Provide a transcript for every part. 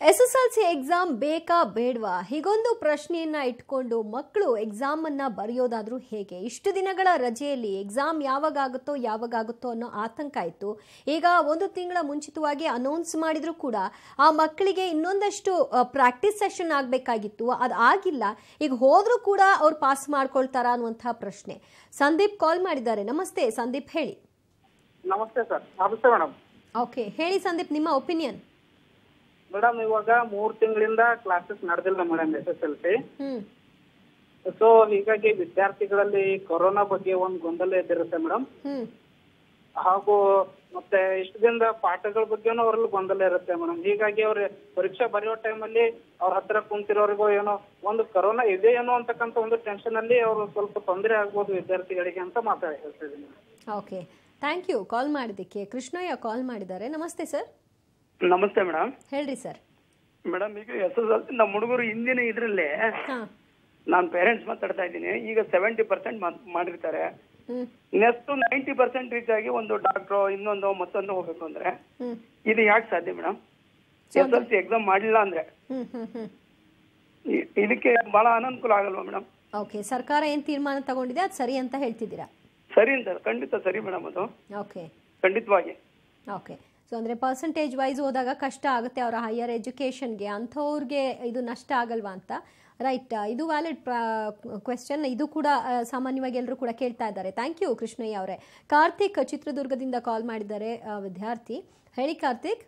S S L C exam ಬೇಕಾ ಬೇಡವಾ ಹೀಗೊಂದು ಪ್ರಶ್ನೆಯನ್ನ ಇಟ್ಕೊಂಡು ಮಕ್ಕಳು ಎಕ್ಸಾಮ್ ಅನ್ನ ಬರೆಯೋದಾದ್ರೂ ಹೇಗೆ ಇಷ್ಟು ದಿನಗಳ ರಜೆಯಲ್ಲಿ ಎಕ್ಸಾಮ್ ಯಾವಾಗ ಆಗುತ್ತೋ ಯಾವಾಗ ಆಗುತ್ತೋ ಅನ್ನೋ ಆತಂಕ ಇತ್ತು ಈಗ ಒಂದು ತಿಂಗಳ ಮುಂಚಿತವಾಗಿ ಅನೌನ್ಸ್ ಮಾಡಿದ್ರು ಕೂಡ ಆ ಮಕ್ಕಳಿಗೆ ಇನ್ನೊಂದಷ್ಟು ಪ್ರಾಕ್ಟೀಸ್ ಸೆಷನ್ ಆಗಬೇಕಾಗಿತ್ತು ಅದು ಆಗಿಲ್ಲ ಈಗ ಹೋದ್ರೂ ಕೂಡ ಅವ್ರು ಪಾಸ್ ಮಾಡ್ಕೊಳ್ತಾರಾ ಅನ್ನುವಂತಹ ಪ್ರಶ್ನೆ ಸಂದೀಪ್ ಕಾಲ್ ಮಾಡಿದ್ದಾರೆ ನಮಸ್ತೆ ಸಂದೀಪ್ ಹೇಳಿ ನಮಸ್ತೆ ಸರ್ ನಮಸ್ತೆ ಮೇಡಮ್ ಓಕೆ ಹೇಳಿ ಸಂದೀಪ್ ನಿಮ್ಮ ಒಪಿನಿಯನ್ ಮೇಡಮ್ ಇವಾಗ ಮೂರ್ ತಿಂಗಳಿಂದ ಕ್ಲಾಸಸ್ ನಡೆದಿಲ್ಲ madam S S L C hmm so ಹೀಗಾಗಿ ವಿದ್ಯಾರ್ಥಿಗಳಲ್ಲಿ ಕೊರೋನಾ ಬಗ್ಗೆ ಒಂದು ಗೊಂದಲ ಎದ್ದಿರುತ್ತೆ ಮೇಡಮ್ ಹ್ಮ್ ಹಾಗೂ ಮತ್ತೆ ಇಷ್ಟು ದಿನದ ಪಾಠಗಳ ಬಗ್ಗೆನೂ ಅವರಲ್ಲಿ ಗೊಂದಲ ಇರುತ್ತೆ ಮೇಡಮ್ ಹೀಗಾಗಿ ಅವ್ರ ಪರೀಕ್ಷೆ ಬರೆಯೋ ಟೈಮಲ್ಲಿ ಅವ್ರ ಹತ್ರ ಕುಂತಿರೋರಿಗೂ ಏನೋ ಒಂದು ಕೊರೋನಾ ಇದೆ ಏನೋ ಅಂತಕ್ಕಂಥ ಒಂದು ಟೆನ್ಷನ್ ಅಲ್ಲಿ ಅವರು ಸ್ವಲ್ಪ ತೊಂದರೆ ಆಗ್ಬೋದು ವಿದ್ಯಾರ್ಥಿಗಳಿಗೆ ಅಂತ ಮಾತಾಡಿ ಹೇಳ್ತಿದ್ದೀನಿ ಓಕೆ ಥ್ಯಾಂಕ್ ಯು ಕಾಲ್ ಮಾಡಿದ್ದಕ್ಕೆ ಕೃಷ್ಣಯ್ಯ ಕಾಲ್ ಮಾಡಿದ್ದಾರೆ ನಮಸ್ತೆ ಸರ್ ನಮಸ್ತೆ ಮೇಡಮ್ ಹೇಳ್ರಿ ಸರ್ ಮೇಡಮ್ ಈಗ ಎಸ್ ಎಸ್ ಎಲ್ ನಮ್ಮ ಹುಡುಗರು ಹಿಂದಿನ ಇದ್ರಲ್ಲೇ ಹಾಂ ನಾನು ಪೇರೆಂಟ್ಸ್ ಮಾತಾಡ್ತಾ ಇದ್ದೀನಿ ಈಗ ಸೆವೆಂಟಿ ಪರ್ಸೆಂಟ್ ಮಾಡಿರ್ತಾರೆ ಹ್ಞೂ ನೆಕ್ಸ್ಟ್ ನೈಂಟಿ ಪರ್ಸೆಂಟ್ ರೀಚ್ ಆಗಿ ಒಂದು ಡಾಕ್ಟ್ರು ಇನ್ನೊಂದು ಮತ್ತೊಂದು ಹೋಗ್ಬೇಕು ಅಂದ್ರೆ ಹ್ಞೂ ಇದು ಯಾಕೆ ಸಾಧ್ಯ madam S L C exam ಮಾಡಿಲ್ಲ ಅಂದ್ರೆ ಹ್ಞೂ ಹ್ಞೂ ಹ್ಞೂ ಇ- ಇದಕ್ಕೆ ಬಹಳ ಅನನುಕೂಲ ಆಗಲ್ವಾ ಮೇಡಮ್ ಓಕೆ ಸರ್ಕಾರ ಏನು ತೀರ್ಮಾನ ತಗೊಂಡಿದೆ ಅದು ಸರಿ ಅಂತ ಹೇಳ್ತಿದ್ದೀರಾ ಸರಿ ಅಂತ ಖಂಡಿತ ಸರಿ ಮೇಡಮ್ ಅದು ಓಕೆ ಖಂಡಿತವಾಗಿ ಓಕೆ ಸೊ ಅಂದರೆ ಪರ್ಸಂಟೇಜ್ ವೈಸ್ ಹೋದಾಗ ಕಷ್ಟ ಆಗುತ್ತೆ ಅವರ ಹೈಯರ್ ಎಜುಕೇಷನ್ಗೆ ಅಂಥವ್ರಿಗೆ ಇದು ನಷ್ಟ ಆಗಲ್ವಾ ಅಂತ ರೈಟ್ ಇದು ವ್ಯಾಲಿಡ್ ಕ್ವೆಶ್ಚನ್ ಇದು ಕೂಡ ಆ, ಸಾಮಾನ್ಯವಾಗಿ ಎಲ್ಲರೂ ಕೂಡ ಕೇಳ್ತಾ ಇದ್ದಾರೆ ಥ್ಯಾಂಕ್ ಯು ಕೃಷ್ಣಯ್ಯ ಅವರೇ ಕಾರ್ತಿಕ್ ಚಿತ್ರದುರ್ಗದಿಂದ ಕಾಲ್ ಮಾಡಿದ್ದಾರೆ ಆ, ವಿದ್ಯಾರ್ಥಿ ಹೇಳಿ Karthik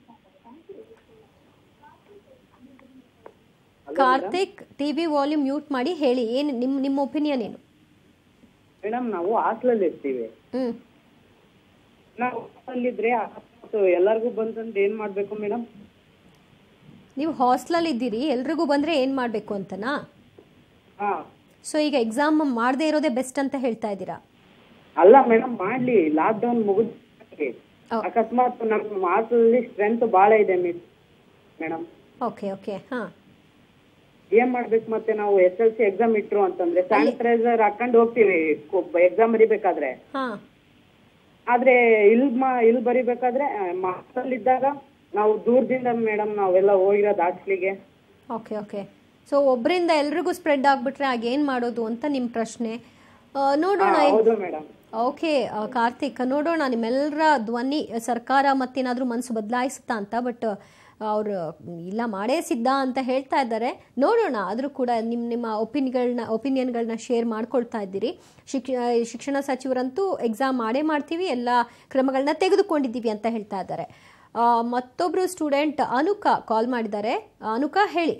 Karthik TV volume mute ಮಾಡಿ ಹೇಳಿ ಏನು ನಿಮ್ಮ ನಿಮ್ಮ ಒಪಿನಿಯನ್ ಏನು ಮೇಡಮ್ ನಾವು ಹಾಸ್ಟೆಲಲ್ಲಿ ಇರ್ತೀವಿ ಹ್ಮ್ ನಾವು ಹಾಸ್ಟೆಲಿದ್ರೆ ಎಲ್ಲರಿಗೂ ಬಂತಂದ್ರೆ ಏನ್ ಮಾಡ್ಬೇಕು ಮೇಡಮ್ ನೀವು ಹಾಸ್ಟೆಲಲ್ಲಿ ಇದ್ದೀರಿ ಎಲ್ರಿಗೂ ಬಂದರೆ ಏನು ಮಾಡಬೇಕು ಅಂತನಾ ಹಾ ಸೊ ಈಗ ಎಕ್ಸಾಮ್ ಮಾಡದೇ ಇರೋದೇ ಬೆಸ್ಟ್ ಅಂತ ಹೇಳ್ತಾ ಇದ್ದೀರಾ ಅಲ್ಲ ಮೇಡಮ್ ಮಾಡ್ಲಿ ಲಾಕ್ ಡೌನ್ ಮುಗಿದ್ ಓ. ಅಕಸ್ಮಾತ್ ನಮ್ಮ ಹಾಸ್ಟೆಲಲ್ಲಿ ಸ್ಟ್ರೆಂತ್ ಬಾಳ ಇದೆ ಮೇಡಮ್ ಓಕೆ ಓಕೆ ಹಾಂ ಏನ್ ಮಾಡ್ಬೇಕು ಮತ್ತೆ ನಾವು ಎಸ್ ಎಲ್ ಸಿ ಎಕ್ಸಾಮ್ ಇಟ್ರು ಅಂತಂದ್ರೆ ಸ್ಯಾನಿಟೈಸರ್ ಹಾಕೊಂಡು ಹೋಗ್ತೀವಿ ಎಕ್ಸಾಮ್ ಬರಿಬೇಕಾದ್ರೆ ಹಾಂ ಆದ್ರೆ ಇಲ್ ಮಾ ಇಲ್ ಬರಿಬೇಕಾದ್ರೆ ಹಾಸ್ಟೆಲ್ ಇದ್ದಾಗ ನಾವು ದೂರದಿಂದ ಮೇಡಮ್ ನಾವೆಲ್ಲ ಹೋಗಿರೋದು ಹಾಸ್ಟ್ಲಿಗೆ ಓಕೆ ಓಕೆ ಸೊ ಒಬ್ಬರಿಂದ ಎಲ್ರಿಗೂ ಸ್ಪ್ರೆಡ್ ಆಗಿಬಿಟ್ರೆ ಆಗ ಏನು ಮಾಡೋದು ಅಂತ ನಿಮ್ಮ ಪ್ರಶ್ನೆ ಆ, ನೋಡೋಣ ಹೌದು ಮೇಡಮ್ ಓಕೆ ಆ, ಕಾರ್ತಿಕ್ ನೋಡೋಣ ನಿಮ್ಮೆಲ್ಲರ ಧ್ವನಿ ಸರ್ಕಾರ ಮತ್ತೇನಾದರೂ ಮನಸ್ಸು ಬದಲಾಯಿಸುತ್ತಾ ಅಂತ ಬಟ್ ಅವರು ಇಲ್ಲ ಮಾಡೇ ಸಿದ್ಧ ಅಂತ ಹೇಳ್ತಾ ಇದ್ದಾರೆ ನೋಡೋಣ ಆದರೂ ಕೂಡ ನಿಮ್ಮ ನಿಮ್ಮ ಒಪಿನಿಯನ್ಗಳನ್ನ ಒಪಿನಿಯನ್ಗಳನ್ನ ಶೇರ್ ಮಾಡ್ಕೊಳ್ತಾ ಇದ್ದೀರಿ ಶಿಕ್ಷ ಶಿಕ್ಷಣ ಸಚಿವರಂತೂ ಎಕ್ಸಾಮ್ ಮಾಡೇ ಮಾಡ್ತೀವಿ ಎಲ್ಲ ಕ್ರಮಗಳನ್ನ ತೆಗೆದುಕೊಂಡಿದ್ದೀವಿ ಅಂತ ಹೇಳ್ತಾ ಇದ್ದಾರೆ ಆ, ಮತ್ತೊಬ್ರು ಸ್ಟೂಡೆಂಟ್ ಅನುಕಾ ಕಾಲ್ ಮಾಡಿದ್ದಾರೆ ಅನುಕಾ ಹೇಳಿ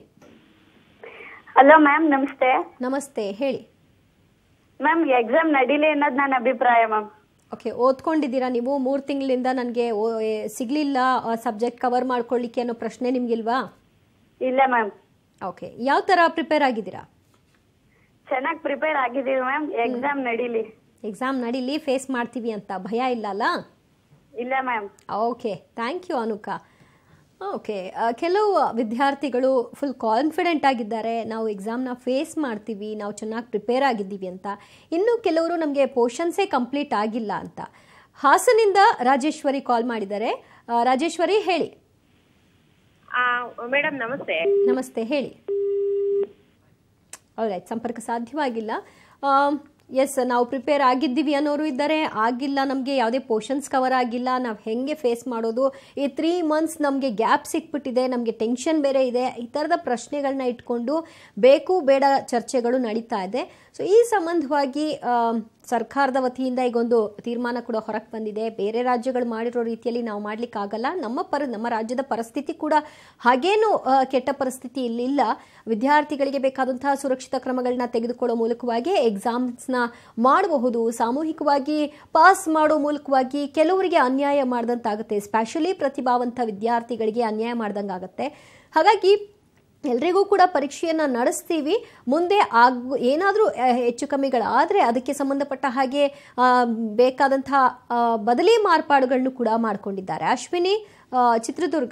ಹಲೋ ಮ್ಯಾಮ್ ನಮಸ್ತೆ ನಮಸ್ತೆ ಹೇಳಿ ಮ್ಯಾಮ್ ಎಕ್ಸಾಮ್ ನಡೀಲಿ ಅನ್ನೋದು ನನ್ನ ಅಭಿಪ್ರಾಯ ಮ್ಯಾಮ್ ಓಕೆ ಓದ್ಕೊಂಡಿದ್ದೀರಾ ನೀವು ಮೂರು ತಿಂಗಳಿಂದ ನನಗೆ ಸಿಗಲಿಲ್ಲ ಸಬ್ಜೆಕ್ಟ್ ಕವರ್ ಮಾಡ್ಕೊಳ್ಳಿಕ್ಕೆ ಅನ್ನೋ ಪ್ರಶ್ನೆ ನಿಮ್ಗಿಲ್ವಾ ಇಲ್ಲ ಮ್ಯಾಮ್ ಓಕೆ ಯಾವ ಥರ ಪ್ರಿಪೇರ್ ಆಗಿದ್ದೀರಾ ಚೆನ್ನಾಗಿ ಪ್ರಿಪೇರ್ ಆಗಿದ್ದೀವಿ ಮ್ಯಾಮ್ ಎಕ್ಸಾಮ್ ನಡೀಲಿ ಎಕ್ಸಾಮ್ ನಡೀಲಿ ಫೇಸ್ ಮಾಡ್ತೀವಿ ಅಂತ ಭಯ ಇಲ್ಲ ಅಲ್ಲ ಇಲ್ಲ ಮ್ಯಾಮ್ ಓಕೆ ಥ್ಯಾಂಕ್ ಯು ಅನುಕಾ ಓಕೆ ಕೆಲವು ವಿದ್ಯಾರ್ಥಿಗಳು ಫುಲ್ ಕಾನ್ಫಿಡೆಂಟ್ ಆಗಿದ್ದಾರೆ ನಾವು ಎಕ್ಸಾಮ್ನ ಫೇಸ್ ಮಾಡ್ತೀವಿ ನಾವು ಚೆನ್ನಾಗಿ ಪ್ರಿಪೇರ್ ಆಗಿದ್ದೀವಿ ಅಂತ ಇನ್ನು ಕೆಲವರು ನಮಗೆ ಪೋರ್ಷನ್ಸೇ ಕಂಪ್ಲೀಟ್ ಆಗಿಲ್ಲ ಅಂತ ಹಾಸನಿಂದ ರಾಜೇಶ್ವರಿ ಕಾಲ್ ಮಾಡಿದ್ದಾರೆ ಆ, ರಾಜೇಶ್ವರಿ ಹೇಳಿ ಮೇಡಮ್ ನಮಸ್ತೆ ನಮಸ್ತೆ ಹೇಳಿ ರೈಟ್ ಸಂಪರ್ಕ ಸಾಧ್ಯವಾಗಿಲ್ಲ ಎಸ್ ನಾವು ಪ್ರಿಪೇರ್ ಆಗಿದ್ದೀವಿ ಅನ್ನೋರು ಇದ್ದಾರೆ ಆಗಿಲ್ಲ ನಮಗೆ ಯಾವುದೇ ಪೋರ್ಷನ್ಸ್ ಕವರ್ ಆಗಿಲ್ಲ ನಾವು ಹೆಂಗೆ ಫೇಸ್ ಮಾಡೋದು ಈ ತ್ರೀ ಮಂತ್ಸ್ ನಮಗೆ ಗ್ಯಾಪ್ ಸಿಕ್ಬಿಟ್ಟಿದೆ ನಮಗೆ ಟೆನ್ಷನ್ ಬೇರೆ ಇದೆ ಈ ಥರದ ಪ್ರಶ್ನೆಗಳನ್ನ ಇಟ್ಕೊಂಡು ಬೇಕು ಬೇಡ ಚರ್ಚೆಗಳು ನಡೀತಾ ಇದೆ ಸೊ ಈ ಸಂಬಂಧವಾಗಿ ಆ, ಸರ್ಕಾರದ ವತಿಯಿಂದ ಈಗೊಂದು ತೀರ್ಮಾನ ಕೂಡ ಹೊರಗೆ ಬಂದಿದೆ ಬೇರೆ ರಾಜ್ಯಗಳು ಮಾಡಿರೋ ರೀತಿಯಲ್ಲಿ ನಾವು ಮಾಡ್ಲಿಕ್ಕಾಗಲ್ಲ ನಮ್ಮ ಪರ ನಮ್ಮ ರಾಜ್ಯದ ಪರಿಸ್ಥಿತಿ ಕೂಡ ಹಾಗೇನು ಆ, ಕೆಟ್ಟ ಪರಿಸ್ಥಿತಿ ಇಲ್ಲಿಲ್ಲ ವಿದ್ಯಾರ್ಥಿಗಳಿಗೆ ಬೇಕಾದಂತಹ ಸುರಕ್ಷಿತ ಕ್ರಮಗಳನ್ನ ತೆಗೆದುಕೊಳ್ಳೋ ಮೂಲಕವಾಗಿ ಎಕ್ಸಾಮ್ಸ್ನ ಮಾಡಬಹುದು ಸಾಮೂಹಿಕವಾಗಿ ಪಾಸ್ ಮಾಡೋ ಮೂಲಕವಾಗಿ ಕೆಲವರಿಗೆ ಅನ್ಯಾಯ ಮಾಡ್ದಂತಾಗುತ್ತೆ ಸ್ಪೆಷಲಿ ಪ್ರತಿಭಾವಂತ ವಿದ್ಯಾರ್ಥಿಗಳಿಗೆ ಅನ್ಯಾಯ ಮಾಡ್ದಂಗಾಗತ್ತೆ ಹಾಗಾಗಿ ಎಲ್ರಿಗೂ ಕೂಡ ಪರೀಕ್ಷೆಯನ್ನು ನಡೆಸ್ತೀವಿ ಮುಂದೆ ಆಗ ಏನಾದರೂ ಹೆಚ್ಚು ಕಮ್ಮಿಗಳಾದರೆ ಅದಕ್ಕೆ ಸಂಬಂಧಪಟ್ಟ ಹಾಗೆ ಆ, ಬೇಕಾದಂಥ ಆ, ಬದಲಿ ಮಾರ್ಪಾಡುಗಳನ್ನು ಕೂಡ ಮಾಡಿಕೊಂಡಿದ್ದಾರೆ ಅಶ್ವಿನಿ ಆ, ಚಿತ್ರದುರ್ಗ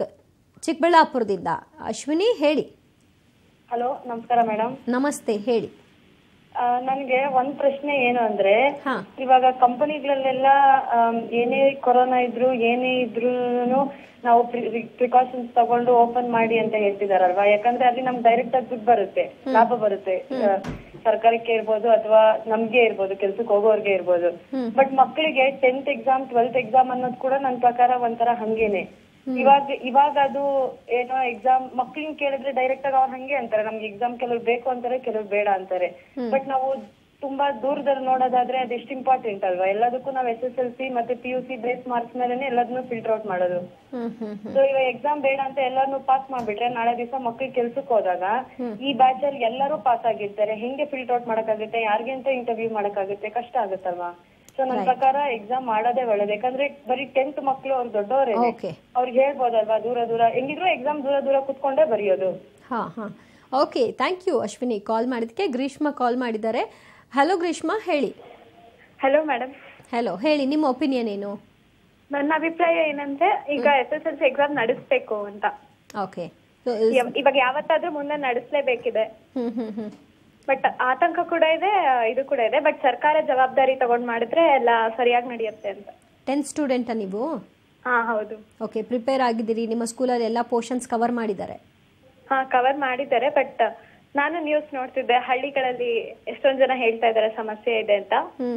ಚಿಕ್ಕಬಳ್ಳಾಪುರದಿಂದ ಅಶ್ವಿನಿ ಹೇಳಿ ಹಲೋ ನಮಸ್ಕಾರ ಮೇಡಮ್ ನಮಸ್ತೆ ಹೇಳಿ ನನಗೆ ಒಂದ್ ಪ್ರಶ್ನೆ ಏನು ಅಂದ್ರೆ ಹಾ. ಇವಾಗ ಕಂಪನಿಗಳಲ್ಲೆಲ್ಲ ಏನೇ ಕೊರೋನಾ ಇದ್ರು ಏನೇ ಇದ್ರು ನಾವು ಪ್ರಿಕಾಷನ್ಸ್ ತಗೊಂಡು ಓಪನ್ ಮಾಡಿ ಅಂತ ಹೇಳ್ತಿದಾರಲ್ವಾ ಯಾಕಂದ್ರೆ ಅಲ್ಲಿ ನಮ್ಗೆ ಡೈರೆಕ್ಟ್ ಆಗಿ ದುಡ್ಡು ಬರುತ್ತೆ ಲಾಭ ಬರುತ್ತೆ ಆ, ಸರ್ಕಾರಕ್ಕೆ ಇರ್ಬೋದು ಅಥವಾ ನಮ್ಗೆ ಇರ್ಬೋದು ಕೆಲ್ಸಕ್ಕೆ ಹೋಗೋರ್ಗೆ ಇರ್ಬೋದು ಬಟ್ ಮಕ್ಕಳಿಗೆ ಟೆಂತ್ ಎಕ್ಸಾಮ್ ಟ್ವೆಲ್ತ್ ಎಕ್ಸಾಮ್ ಅನ್ನೋದು ಕೂಡ ನನ್ ಪ್ರಕಾರ ಒಂಥರ ಹಂಗೇನೆ ಇವಾಗ ಇವಾಗ ಅದು ಏನೋ ಎಕ್ಸಾಮ್ ಮಕ್ಳಿಗೆ ಕೇಳಿದ್ರೆ ಡೈರೆಕ್ಟ್ ಆಗಿ ಅವ್ರು ಹಂಗೆ ಅಂತಾರೆ ನಮ್ಗೆ ಎಕ್ಸಾಮ್ ಕೆಲವ್ರು ಬೇಕು ಅಂತಾರೆ ಕೆಲವ್ರು ಬೇಡ ಅಂತಾರೆ ಬಟ್ ನಾವು ತುಂಬಾ ದೂರದಲ್ಲಿ ನೋಡೋದಾದ್ರೆ ಅದು ಎಷ್ಟು ಇಂಪಾರ್ಟೆಂಟ್ ಅಲ್ವಾ ಎಲ್ಲದಕ್ಕೂ ನಾವು ಎಸ್ ಎಸ್ ಎಲ್ ಸಿ ಮತ್ತೆ P U C base marks ಮೇಲೆ ಎಲ್ಲದನ್ನು ಫಿಲ್ಟರ್ ಔಟ್ ಮಾಡೋದು ಹ್ಮ್ ಹ್ಮ್ ಸೊ ಇವಾಗ ಎಕ್ಸಾಮ್ ಬೇಡ ಅಂತ ಎಲ್ಲಾನು ಪಾಸ್ ಮಾಡ್ಬಿಟ್ರೆ ನಾಳೆ ದಿವಸ ಮಕ್ಳಿಗೆ ಕೆಲ್ಸಕ್ಕೆ ಹೋದಾಗ ಈ ಬ್ಯಾಚ್ ಅಲ್ಲಿ ಎಲ್ಲರೂ ಪಾಸ್ ಆಗಿರ್ತಾರೆ ಹೆಂಗೆ ಫಿಲ್ಟರ್ ಔಟ್ ಮಾಡಕ್ಕಾಗುತ್ತೆ ಯಾರಿಗೆ ಅಂತ ಇಂಟರ್ವ್ಯೂ ಮಾಡಕ್ಕಾಗುತ್ತೆ ಕಷ್ಟ ಆಗುತ್ತಲ್ವಾ ಸೊ ನನ್ನ ಪ್ರಕಾರ ಎಕ್ಸಾಮ್ ಮಾಡೋದೇ ಒಳ್ಳೇದು ಯಾಕಂದ್ರೆ ಬರೀ ಟೆಂತ್ ಮಕ್ಳು ಅವ್ರು ದೊಡ್ಡವರೇ Okay. ಅವ್ರಿಗೆ ಹೇಳ್ಬೋದಲ್ವಾ ದೂರ ದೂರ ಹೆಂಗಿದ್ರು ಎಕ್ಸಾಮ್ ದೂರ ದೂರ ಕುತ್ಕೊಂಡೇ ಬರೆಯೋದು ಹಾ ಹಾ okay thank you Ashwini call ಮಾಡಿದ್ದಕ್ಕೆ ಗ್ರೀಷ್ಮ ಕಾಲ್ ಮಾಡಿದ್ದಾರೆ ಹಲೋ ಗ್ರೀಷ್ಮ ಹೇಳಿ ಹಲೋ ಮೇಡಮ್ ಹಲೋ ಹೇಳಿ ನಿಮ್ಮ ಒಪಿನಿಯನ್ ಏನು ನನ್ನ ಅಭಿಪ್ರಾಯ ಏನಂದ್ರೆ ಈಗ S S L C exam ನಡೆಸ್ಬೇಕು ಅಂತ ಓಕೆ ಇವ- ಇವಾಗ ಯಾವತ್ತಾದ್ರೂ ಮುಂದೆ ನಡೆಸಲೇಬೇಕಿದೆ ಹ್ಮ್ ಹ್ಮ್ ಹ್ಮ್ ಬಟ್ ಆತಂಕ ಕೂಡ ಇದೆ ಇದು ಕೂಡ ಇದೆ ಬಟ್ ಸರ್ಕಾರ ಜವಾಬ್ದಾರಿ ತಗೊಂಡ್ ಮಾಡಿದ್ರೆ ಎಲ್ಲ ಸರಿಯಾಗಿ ನಡೆಯುತ್ತೆ ಅಂತ ಟೆಂತ್ ಸ್ಟೂಡೆಂಟಾ ನೀವು ಹಾ ಹೌದು ಓಕೆ ಪ್ರಿಪೇರ್ ಆಗಿದ್ದೀರಿ ನಿಮ್ಮ ಸ್ಕೂಲಲ್ಲಿ ಎಲ್ಲ ಪೋರ್ಷನ್ಸ್ ಕವರ್ ಮಾಡಿದ್ದಾರೆ ಹಾ ಕವರ್ ಮಾಡಿದ್ದಾರೆ ಬಟ್ ನಾನು ನ್ಯೂಸ್ ನೋಡ್ತಿದ್ದೆ ಹಳ್ಳಿಗಳಲ್ಲಿ ಎಷ್ಟೊಂದ್ ಜನ ಹೇಳ್ತಾ ಇದ್ದಾರೆ ಸಮಸ್ಯೆ ಇದೆ ಅಂತ ಹ್ಮ್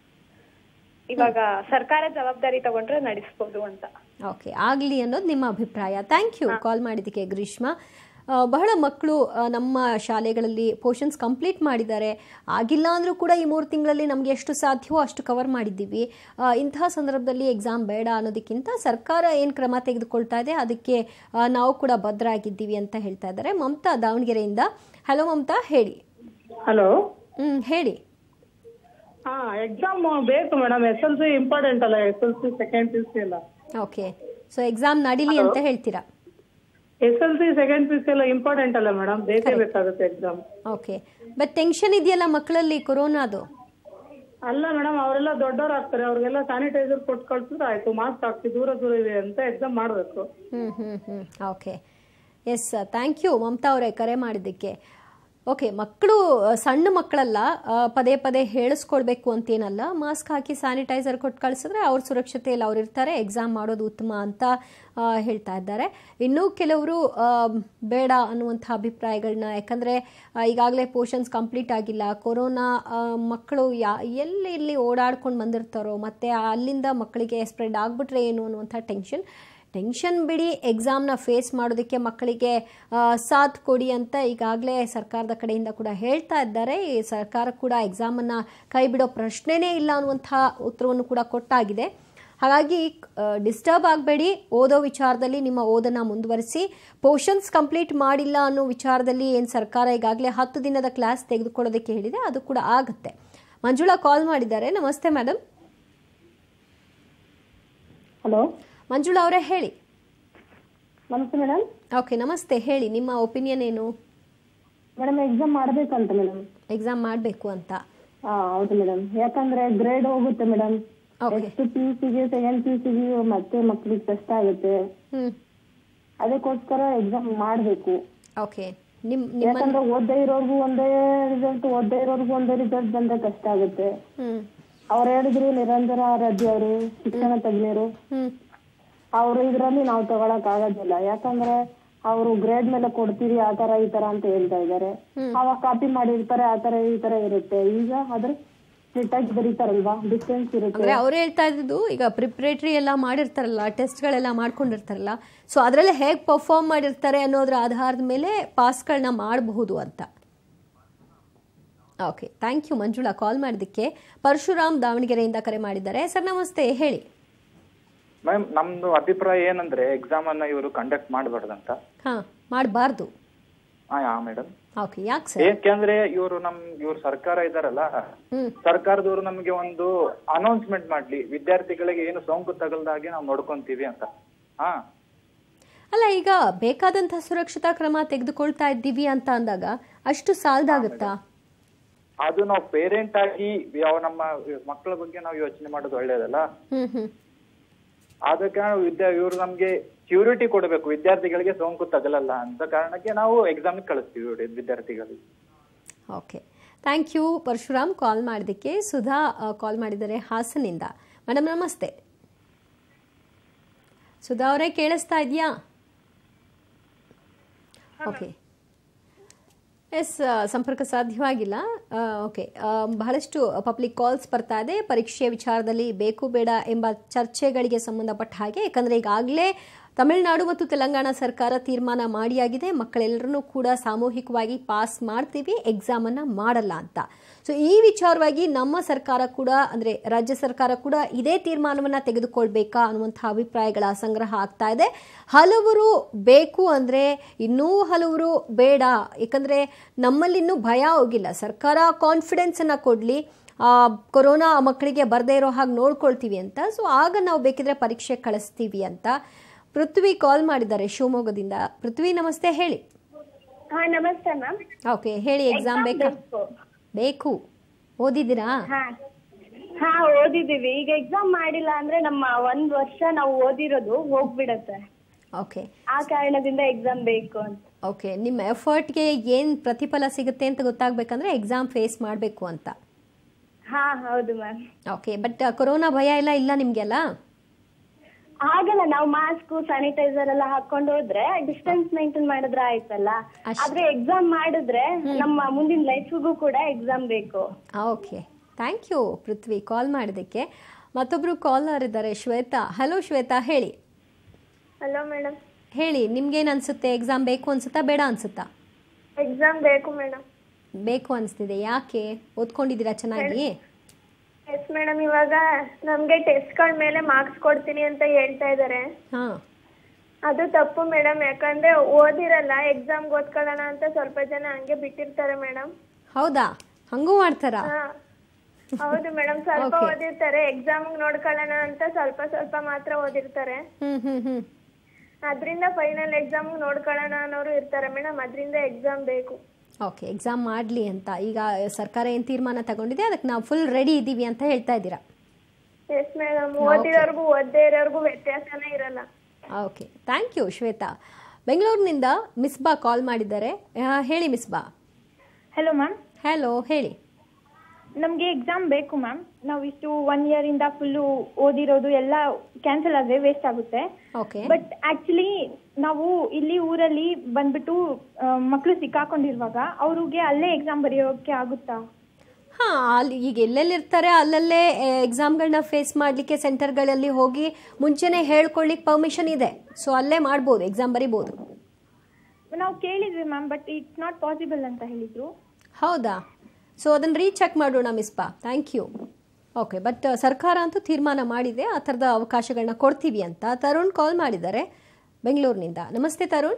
ಇವಾಗ ಸರ್ಕಾರ ಜವಾಬ್ದಾರಿ ತಗೊಂಡ್ರೆ ನಡೆಸ್ಬೋದು ಅಂತ ಓಕೆ ಆಗಲಿ ಅನ್ನೋದು ನಿಮ್ಮ ಅಭಿಪ್ರಾಯ ಥ್ಯಾಂಕ್ ಯು ಕಾಲ್ ಮಾಡಿದ್ದಕ್ಕೆ ಗ್ರೀಷ್ಮ ಆ, ಬಹಳ ಮಕ್ಕಳು ಆ, ನಮ್ಮ ಶಾಲೆಗಳಲ್ಲಿ ಪೋರ್ಷನ್ಸ್ ಕಂಪ್ಲೀಟ್ ಮಾಡಿದ್ದಾರೆ ಆಗಿಲ್ಲ ಅಂದರೂ ಕೂಡ ಈ ಮೂರು ತಿಂಗಳಲ್ಲಿ ನಮಗೆ ಎಷ್ಟು ಸಾಧ್ಯವೋ ಅಷ್ಟು ಕವರ್ ಮಾಡಿದ್ದೀವಿ ಆ, ಇಂತಹ ಸಂದರ್ಭದಲ್ಲಿ ಎಕ್ಸಾಮ್ ಬೇಡ ಅನ್ನೋದಕ್ಕಿಂತ ಸರ್ಕಾರ ಏನು ಕ್ರಮ ತೆಗೆದುಕೊಳ್ತಾ ಇದೆ ಅದಕ್ಕೆ ಆ, ನಾವು ಕೂಡ ಭದ್ರ ಆಗಿದ್ದೀವಿ ಅಂತ ಹೇಳ್ತಾ ಇದ್ದಾರೆ ಮಮತಾ ದಾವಣಗೆರೆಯಿಂದ ಹಲೋ ಮಮತಾ ಹೇಳಿ ಹಲೋ ಹ್ಞೂ ಹೇಳಿ ಹಾ ಎಕ್ಸಾಮ್ ಬೇಕು madam S L C important ಅಲ್ಲ S L C second P C ಎಲ್ಲ ಓಕೆ ಸೊ ಎಕ್ಸಾಮ್ ನಡೀಲಿ ಅಂತ ಹೇಳ್ತೀರಾ S L C second P C ಎಲ್ಲ ಇಂಪಾರ್ಟೆಂಟ್ ಅಲ್ಲ ಮೇಡಮ್ ಬೇಕೇ ಬೇಕಾಗುತ್ತೆ ಎಕ್ಸಾಮ್ ಓಕೆ ಬಟ್ ಟೆನ್ಷನ್ ಇದೆಯಲ್ಲ ಮಕ್ಕಳಲ್ಲಿ ಕೊರೋನಾದು ಅಲ್ಲ ಮೇಡಮ್ ಅವರೆಲ್ಲ ದೊಡ್ಡವ್ರು ಆಗ್ತಾರೆ ಅವ್ರಿಗೆಲ್ಲ ಸ್ಯಾನಿಟೈಸರ್ ಕೊಟ್ಟು ಕಳ್ಸಿದ್ರೆ ಆಯ್ತು ಮಾಸ್ಕ್ ಹಾಕಿ ದೂರ ದೂರ ಇದೆ ಅಂತ ಎಕ್ಸಾಮ್ ಮಾಡಬೇಕು ಹ್ಞೂ ಹ್ಞೂ ಹ್ಞೂ okay yes thank you Mamata ಅವರೇ ಕರೆ ಮಾಡಿದ್ದಕ್ಕೆ ಓಕೆ ಮಕ್ಕಳು ಆ, ಸಣ್ಣ ಮಕ್ಕಳಲ್ಲ ಆ, ಪದೇ ಪದೇ ಹೇಳಿಸ್ಕೊಳ್ಬೇಕು ಅಂತೇನಲ್ಲ ಮಾಸ್ಕ್ ಹಾಕಿ ಸ್ಯಾನಿಟೈಸರ್ ಕೊಟ್ಟು ಕಳಿಸಿದ್ರೆ ಅವ್ರ ಸುರಕ್ಷತೆಯಲ್ಲಿ ಅವ್ರು ಇರ್ತಾರೆ ಎಕ್ಸಾಮ್ ಮಾಡೋದು ಉತ್ತಮ ಅಂತ ಆ, ಹೇಳ್ತಾ ಇದ್ದಾರೆ ಇನ್ನೂ ಕೆಲವರು ಆ, ಬೇಡ ಅನ್ನುವಂಥ ಅಭಿಪ್ರಾಯಗಳನ್ನ ಯಾಕಂದರೆ ಈಗಾಗಲೇ ಪೋರ್ಷನ್ಸ್ ಕಂಪ್ಲೀಟ್ ಆಗಿಲ್ಲ ಕೊರೋನಾ ಆ, ಮಕ್ಕಳು ಯಾ ಎಲ್ಲಿ ಇಲ್ಲಿ ಓಡಾಡ್ಕೊಂಡು ಬಂದಿರ್ತಾರೋ ಮತ್ತು ಅಲ್ಲಿಂದ ಮಕ್ಕಳಿಗೆ ಸ್ಪ್ರೆಡ್ ಆಗಿಬಿಟ್ರೆ ಏನು ಅನ್ನುವಂಥ ಟೆನ್ಷನ್ ಟೆನ್ಷನ್ ಬಿಡಿ ಎಕ್ಸಾಮ್ನ ಫೇಸ್ ಮಾಡೋದಕ್ಕೆ ಮಕ್ಕಳಿಗೆ ಆ, ಸಾಥ್ ಕೊಡಿ ಅಂತ ಈಗಾಗಲೇ ಸರ್ಕಾರದ ಕಡೆಯಿಂದ ಕೂಡ ಹೇಳ್ತಾ ಇದ್ದಾರೆ ಈ ಸರ್ಕಾರ ಕೂಡ ಎಕ್ಸಾಮನ್ನು ಕೈ ಬಿಡೋ ಪ್ರಶ್ನೆನೇ ಇಲ್ಲ ಅನ್ನುವಂಥ ಉತ್ತರವನ್ನು ಕೂಡ ಕೊಟ್ಟಾಗಿದೆ ಹಾಗಾಗಿ ಡಿಸ್ಟರ್ಬ್ ಆಗಬೇಡಿ ಓದೋ ವಿಚಾರದಲ್ಲಿ ನಿಮ್ಮ ಓದನ್ನು ಮುಂದುವರಿಸಿ ಪೋರ್ಷನ್ಸ್ ಕಂಪ್ಲೀಟ್ ಮಾಡಿಲ್ಲ ಅನ್ನೋ ವಿಚಾರದಲ್ಲಿ ಏನು ಸರ್ಕಾರ ಈಗಾಗಲೇ ಹತ್ತು ದಿನದ ಕ್ಲಾಸ್ ತೆಗೆದುಕೊಳ್ಳೋದಕ್ಕೆ ಹೇಳಿದೆ ಅದು ಕೂಡ ಆಗುತ್ತೆ ಮಂಜುಳಾ ಕಾಲ್ ಮಾಡಿದ್ದಾರೆ ನಮಸ್ತೆ ಮೇಡಮ್ ಹಲೋ ಮಂಜುಳಾ ಅವರೇ ಹೇಳಿ ನಮಸ್ತೆ ಮೇಡಮ್ ಓಕೆ ನಮಸ್ತೆ ಹೇಳಿ ನಿಮ್ಮ ಒಪಿನಿಯನ್ ಏನು ಮೇಡಮ್ ಎಕ್ಸಾಮ್ ಮಾಡ್ಬೇಕಂತ ಮೇಡಮ್ ಎಕ್ಸಾಮ್ ಮಾಡಬೇಕು ಅಂತ ಹಾ ಹೌದು ಮೇಡಮ್ ಯಾಕಂದ್ರೆ ಗ್ರೇಡ್ ಹೋಗುತ್ತೆ madam okay next P U ಸಿಗೆ ಸೆಕೆಂಡ್ ಪಿ ಯು ಸಿಗೆ ಮತ್ತೆ ಮಕ್ಳಿಗೆ ಕಷ್ಟ ಆಗುತ್ತೆ ಹ್ಞೂ ಅದಕ್ಕೋಸ್ಕರ ಎಕ್ಸಾಮ್ ಮಾಡ್ಬೇಕು ಓಕೆ ನಿಮ್ಮ ನಿಮ್ಮ ಯಾಕಂದ್ರೆ ಓದ್ದೇ ಇರೋರ್ಗು ಒಂದೇ ರಿಸಲ್ಟ್ ಓದ್ದೇ ಇರೋರ್ಗು ಒಂದೇ ರಿಸಲ್ಟ್ ಬಂದ್ರೆ ಕಷ್ಟ ಆಗುತ್ತೆ ಹ್ಞೂ ಅವ್ರು ಹೇಳಿದ್ರು ನಿರಂತರ ಆರಾಧ್ಯ ಅವರು ಶಿಕ್ಷಣ ತಜ್ಞರು ಹ್ಞೂ ಅವ್ರು ಇದ್ರಲ್ಲಿ ನಾವು ತಗೊಳಕ್ ಆಗೋದಿಲ್ಲ ಯಾಕಂದ್ರೆ ಅವರು ಗ್ರೇಡ್ ಮೇಲೆ ಕೊಡ್ತೀರಿ ಆ ತರ ಈ ತರ ಅಂತ ಹೇಳ್ತಾ ಇದ್ದಾರೆ ಅವಾಗ ಕಾಪಿ ಮಾಡಿರ್ತಾರೆ ಆ ತರ ಈ ತರ ಇರುತ್ತೆ ಈಗ ಆದ್ರೆ ಸ್ಟ್ರಿಕ್ಟ್ ಆಗಿ ಬರೀತಾರಲ್ವಾ ಡಿಸ್ಟೆನ್ಸ್ ಇರುತ್ತೆ ಅಂದರೆ ಅವ್ರು ಹೇಳ್ತಾ ಇದ್ದು ಈಗ ಪ್ರಿಪ್ರೇಟ್ರಿ ಎಲ್ಲ ಮಾಡಿರ್ತಾರಲ್ಲ ಟೆಸ್ಟ್ಗಳೆಲ್ಲ ಮಾಡ್ಕೊಂಡಿರ್ತಾರಲ್ಲ ಸೊ ಅದರಲ್ಲಿ ಹೇಗೆ ಪರ್ಫಾರ್ಮ್ ಮಾಡಿರ್ತಾರೆ ಅನ್ನೋದ್ರ ಆಧಾರದ ಮೇಲೆ ಪಾಸ್ಗಳನ್ನ ಮಾಡಬಹುದು ಅಂತ okay thank you Manjula call ಮಾಡಿದ್ದಕ್ಕೆ ಪರಶುರಾಮ್ ದಾವಣಗೆರೆಯಿಂದ ಕರೆ ಮಾಡಿದ್ದಾರೆ ಸರ್ ನಮಸ್ತೆ ಹೇಳಿ ಮ್ಯಾಮ್ ನಮ್ದು ಅಭಿಪ್ರಾಯ ಏನಂದ್ರೆ ಎಕ್ಸಾಮ್ ಅನ್ನ ಇವರು ಕಂಡಕ್ಟ್ ಮಾಡಬಾರ್ದಂತ ಹಾಂ ಮಾಡಬಾರ್ದು ಹಾ ಯಾ ಮೇಡಮ್ ಓಕೆ ಯಾಕೆ ಸರ್ ಏಕೆಂದ್ರೆ ಇವರು ನಮ್ ಇವ್ರ ಸರ್ಕಾರ ಇದಾರಲ್ಲ ಹ್ಮ್. ಸರ್ಕಾರದವರು ನಮ್ಗೆ ಒಂದು ಅನೌನ್ಸ್ಮೆಂಟ್ ಮಾಡ್ಲಿ ವಿದ್ಯಾರ್ಥಿಗಳಿಗೆ ಏನು ಸೋಂಕು ತಗಲ್ದಾಗೆ ನಾವು ನೋಡ್ಕೊಂತೀವಿ ಅಂತ ಹಾ ಅಲ್ಲ ಈಗ ಬೇಕಾದಂಥ ಸುರಕ್ಷತಾ ಕ್ರಮ ತೆಗೆದುಕೊಳ್ತಾ ಇದ್ದೀವಿ ಅಂತ ಅಂದಾಗ ಅಷ್ಟು ಸಾಲದಾಗುತ್ತಾ ಅದು ನಾವು ಪೇರೆಂಟ್ ಆಗಿ ಯಾವ ನಮ್ಮ ಮಕ್ಕಳ ಬಗ್ಗೆ ನಾವು ಯೋಚನೆ ಮಾಡೋದು ಒಳ್ಳೇದಲ್ಲ ಹ್ಮ್ ಹ್ಮ್ ಅದಕ್ಕೆ ನಾವು ವಿದ್ಯಾ ಇವ್ರು ನಮ್ಗೆ ಕ್ಯೂರಿಟಿ ಕೊಡಬೇಕು ವಿದ್ಯಾರ್ಥಿಗಳಿಗೆ ಸೋಂಕು ತಗಲಲ್ಲ ಅಂತ ಕಾರಣಕ್ಕೆ ನಾವು ಎಕ್ಸಾಮ್ ಕಳಿಸ್ತೀವಿ ಇವ್ರು ವಿದ್ಯಾರ್ಥಿಗಳಿಗೆ okay thank you Parashuram call ಮಾಡೋದಕ್ಕೆ ಸುಧಾ ಕಾಲ್ ಮಾಡಿದ್ದಾರೆ ಹಾಸನಿಂದ ಮೇಡಮ್ ನಮಸ್ತೆ ಸುಧಾ ಅವರೇ ಕೇಳಿಸ್ತಾ ಇದೆಯಾ ಓಕೆ ಎಸ್ ಸಂಪರ್ಕ ಸಾಧ್ಯವಾಗಿಲ್ಲ ಓಕೆ ಬಹಳಷ್ಟು ಪಬ್ಲಿಕ್ ಕಾಲ್ಸ್ ಬರ್ತಾ ಇದೆ ಪರೀಕ್ಷೆ ವಿಚಾರದಲ್ಲಿ ಬೇಕು ಬೇಡ ಎಂಬ ಚರ್ಚೆಗಳಿಗೆ ಸಂಬಂಧಪಟ್ಟ ಹಾಗೆ ಯಾಕಂದರೆ ಈಗಾಗಲೇ ತಮಿಳುನಾಡು ಮತ್ತು ತೆಲಂಗಾಣ ಸರ್ಕಾರ ತೀರ್ಮಾನ ಮಾಡಿಯಾಗಿದೆ ಮಕ್ಕಳೆಲ್ಲರನ್ನೂ ಕೂಡ ಸಾಮೂಹಿಕವಾಗಿ ಪಾಸ್ ಮಾಡ್ತೀವಿ ಎಕ್ಸಾಮನ್ನು ಮಾಡಲ್ಲ ಅಂತ ಸೊ ಈ ವಿಚಾರವಾಗಿ ನಮ್ಮ ಸರ್ಕಾರ ಕೂಡ ಅಂದರೆ ರಾಜ್ಯ ಸರ್ಕಾರ ಕೂಡ ಇದೇ ತೀರ್ಮಾನವನ್ನು ತೆಗೆದುಕೊಳ್ಬೇಕಾ ಅನ್ನುವಂಥ ಅಭಿಪ್ರಾಯಗಳ ಸಂಗ್ರಹ ಆಗ್ತಾ ಇದೆ ಹಲವರು ಬೇಕು ಅಂದರೆ ಇನ್ನೂ ಹಲವರು ಬೇಡ ಯಾಕಂದರೆ ನಮ್ಮಲ್ಲಿನ್ನೂ ಭಯ ಹೋಗಿಲ್ಲ ಸರ್ಕಾರ ಕಾನ್ಫಿಡೆನ್ಸನ್ನು ಕೊಡಲಿ ಕೊರೋನಾ ಮಕ್ಕಳಿಗೆ ಬರದೇ ಇರೋ ಹಾಗೆ ನೋಡ್ಕೊಳ್ತೀವಿ ಅಂತ ಸೊ ಆಗ ನಾವು ಬೇಕಿದ್ರೆ ಪರೀಕ್ಷೆ ಕಳಿಸ್ತೀವಿ ಅಂತ ಪೃಥ್ವಿ ಕಾಲ್ ಮಾಡಿದ್ದಾರೆ ಶಿವಮೊಗ್ಗದಿಂದ ಪೃಥ್ವಿ ನಮಸ್ತೆ ಹೇಳಿ ಹಾ ನಮಸ್ತೆ ಮ್ಯಾಮ್ ಓಕೆ ಹೇಳಿ ಎಕ್ಸಾಮ್ ಬೇಕಾ ಬೇಕು ಓದಿದ್ದೀರಾ ಹಾ ಹಾ ಓದಿದೀವಿ ಈಗ ಎಕ್ಸಾಮ್ ಮಾಡಿಲ್ಲ ಅಂದ್ರೆ ನಮ್ಮ ಒಂದ್ ವರ್ಷ ನಾವು ಓದಿರೋದು ಹೋಗ್ಬಿಡತ್ತೆ ಓಕೆ ಆ ಕಾರಣದಿಂದ ಎಕ್ಸಾಮ್ ಬೇಕು ಅಂತ ಓಕೆ ನಿಮ್ಮ ಎಫರ್ಟ್ಗೆ ಏನು ಪ್ರತಿಫಲ ಸಿಗುತ್ತೆ ಅಂತ ಗೊತ್ತಾಗಬೇಕಂದ್ರೆ ಎಕ್ಸಾಮ್ ಫೇಸ್ ಮಾಡಬೇಕು ಅಂತ ಹಾ ಹೌದು ಮ್ಯಾಮ್ ಓಕೆ ಬಟ್ ಕೊರೋನಾ ಭಯ ಎಲ್ಲ ಇಲ್ಲ ನಿಮಗೆಲ್ಲ ಆಗಲ್ಲ ನಾವು ಮಾಸ್ಕ್ ಸ್ಯಾನಿಟೈಸರ್ ಎಲ್ಲ ಹಾಕೊಂಡು ಹೋದ್ರೆ ಡಿಸ್ಟೆನ್ಸ್ ಮೇಂಟೈನ್ ಮಾಡಿದ್ರೆ ಆಯ್ತಲ್ಲ ಅಷ್ಟೇ. ಆದ್ರೆ ಎಕ್ಸಾಮ್ ಮಾಡಿದ್ರೆ ನಮ್ಮ ಮುಂದಿನ ಲೈಫ್ಗೂ ಕೂಡ ಎಕ್ಸಾಮ್ ಬೇಕು okay thank you Prithvi call ಮಾಡೋದಕ್ಕೆ ಮತ್ತೊಬ್ಬರು ಕಾಲರ್ ಇದ್ದಾರೆ ಶ್ವೇತಾ ಹಲೋ ಶ್ವೇತಾ ಹೇಳಿ ಹಲೋ ಮೇಡಮ್ ಹೇಳಿ ನಿಮ್ಗೇನು ಅನಿಸುತ್ತೆ ಎಕ್ಸಾಮ್ ಬೇಕು ಅನ್ಸುತ್ತಾ ಬೇಡ ಅನ್ಸುತ್ತಾ ಎಕ್ಸಾಮ್ ಬೇಕು ಮೇಡಮ್ ಬೇಕು ಅನಿಸ್ತಿದೆ ಯಾಕೆ ಓದ್ಕೊಂಡಿದ್ದೀರಾ ಚೆನ್ನಾಗಿ ಎಸ್ ಮೇಡಮ್ ಇವಾಗ ನಮ್ಗೆ ಟೆಸ್ಟ್ಗಳ ಮೇಲೆ ಮಾರ್ಕ್ಸ್ ಕೊಡ್ತೀನಿ ಅಂತ ಹೇಳ್ತಾ ಇದ್ದಾರೆ ಹಾಂ ಅದು ತಪ್ಪು ಮೇಡಮ್ ಯಾಕಂದ್ರೆ ಓದಿರಲ್ಲ ಎಕ್ಸಾಮ್ಗೆ ಓದ್ಕೊಳ್ಳೋಣ ಅಂತ ಸ್ವಲ್ಪ ಜನ ಹಂಗೆ ಬಿಟ್ಟಿರ್ತಾರೆ ಮೇಡಮ್ ಹೌದಾ ಹಂಗೂ ಮಾಡ್ತಾರಾ ಹಾ ಹೌದು ಮೇಡಮ್ ಸ್ವಲ್ಪ Okay. ಓದಿರ್ತಾರೆ ಎಕ್ಸಾಮ್ ನೋಡ್ಕೊಳ್ಳೋಣ ಅಂತ ಸ್ವಲ್ಪ ಸ್ವಲ್ಪ ಮಾತ್ರ ಓದಿರ್ತಾರೆ ಹ್ಞೂ ಹ್ಞೂ ಹ್ಞೂ ಅದ್ರಿಂದ ಫೈನಲ್ ಎಕ್ಸಾಮ್ ನೋಡ್ಕೊಳ್ಳೋಣ ಅನ್ನೋರು ಇರ್ತಾರೆ ಮೇಡಮ್ ಅದ್ರಿಂದ ಎಕ್ಸಾಮ್ ಬೇಕು ಓಕೆ ಎಕ್ಸಾಮ್ ಮಾಡಲಿ ಅಂತ ಈಗ ಸರ್ಕಾರ ಏನು ತೀರ್ಮಾನ ತಗೊಂಡಿದೆ ಅದಕ್ಕೆ ನಾವು ಫುಲ್ ರೆಡಿ ಇದ್ದೀವಿ ಅಂತ ಹೇಳ್ತಾ ಇದ್ದೀರಾ ಎಸ್ ಮೇಡಮ್ ಓದಿರೋರ್ಗು ಓದದೇ ಇರೋರ್ಗು ವ್ಯತ್ಯಾಸನೇ ಇರಲ್ಲ ಓಕೆ ಥ್ಯಾಂಕ್ ಯು ಶ್ವೇತಾ ಬೆಂಗಳೂರಿನಿಂದ ಮಿಸ್ಬಾ ಕಾಲ್ ಮಾಡಿದ್ದಾರೆ ಆ, ಹೇಳಿ ಮಿಸ್ಬಾ ಹಲೋ ಮ್ಯಾಮ್ ಹಲೋ ಹೇಳಿ ನಮಗೆ ಎಕ್ಸಾಮ್ ಬೇಕು ಮ್ಯಾಮ್ ನಾವು ಇಷ್ಟು ಒನ್ ಇಯರ್ ಇಂದ ಫುಲ್ಲು ಓದಿರೋದು ಎಲ್ಲ ಕ್ಯಾನ್ಸಲ್ ಆದ್ರೆ ವೇಸ್ಟ್ ಆಗುತ್ತೆ ಓಕೆ ಬಟ್ ಆಕ್ಚುಲಿ ನಾವು ಇಲ್ಲಿ ಊರಲ್ಲಿ ಬಂದ್ಬಿಟ್ಟು ಮಕ್ಕಳು ಸಿಕ್ಕಾಕೊಂಡಿರುವಾಗ ಅವ್ರಿಗೆ ಅಲ್ಲೇ ಎಕ್ಸಾಮ್ ಬರೆಯೋಕೆ ಆಗುತ್ತಾ ಹಾಂ ಅಲ್ಲಿ ಈಗ ಎಲ್ಲೆಲ್ಲಿರ್ತಾರೆ ಅಲ್ಲಲ್ಲೇ ಎಕ್ಸಾಮ್ಗಳನ್ನ ಫೇಸ್ ಮಾಡಲಿಕ್ಕೆ ಸೆಂಟರ್ಗಳಲ್ಲಿ ಹೋಗಿ ಮುಂಚೆನೇ ಹೇಳ್ಕೊಳ್ಳಿಕ್ಕೆ ಪರ್ಮಿಷನ್ ಇದೆ ಸೊ ಅಲ್ಲೇ ಮಾಡ್ಬೋದು ಎಕ್ಸಾಮ್ ಬರಿಬೋದು ನಾವು ಕೇಳಿದ್ವಿ ma'am but it's not possible ಅಂತ ಹೇಳಿದ್ರು ಹೌದಾ ಸೊ ಅದನ್ನು ರೀಚೆಕ್ ಮಾಡೋಣ Misba thank you okay but ಸರ್ಕಾರ ಅಂತೂ ತೀರ್ಮಾನ ಮಾಡಿದೆ ಆ ಥರದ ಅವಕಾಶಗಳನ್ನ ಕೊಡ್ತೀವಿ ಅಂತ ತರುಣ್ ಕಾಲ್ ಮಾಡಿದ್ದಾರೆ ಬೆಂಗಳೂರಿನಿಂದ ನಮಸ್ತೆ ತರುಣ್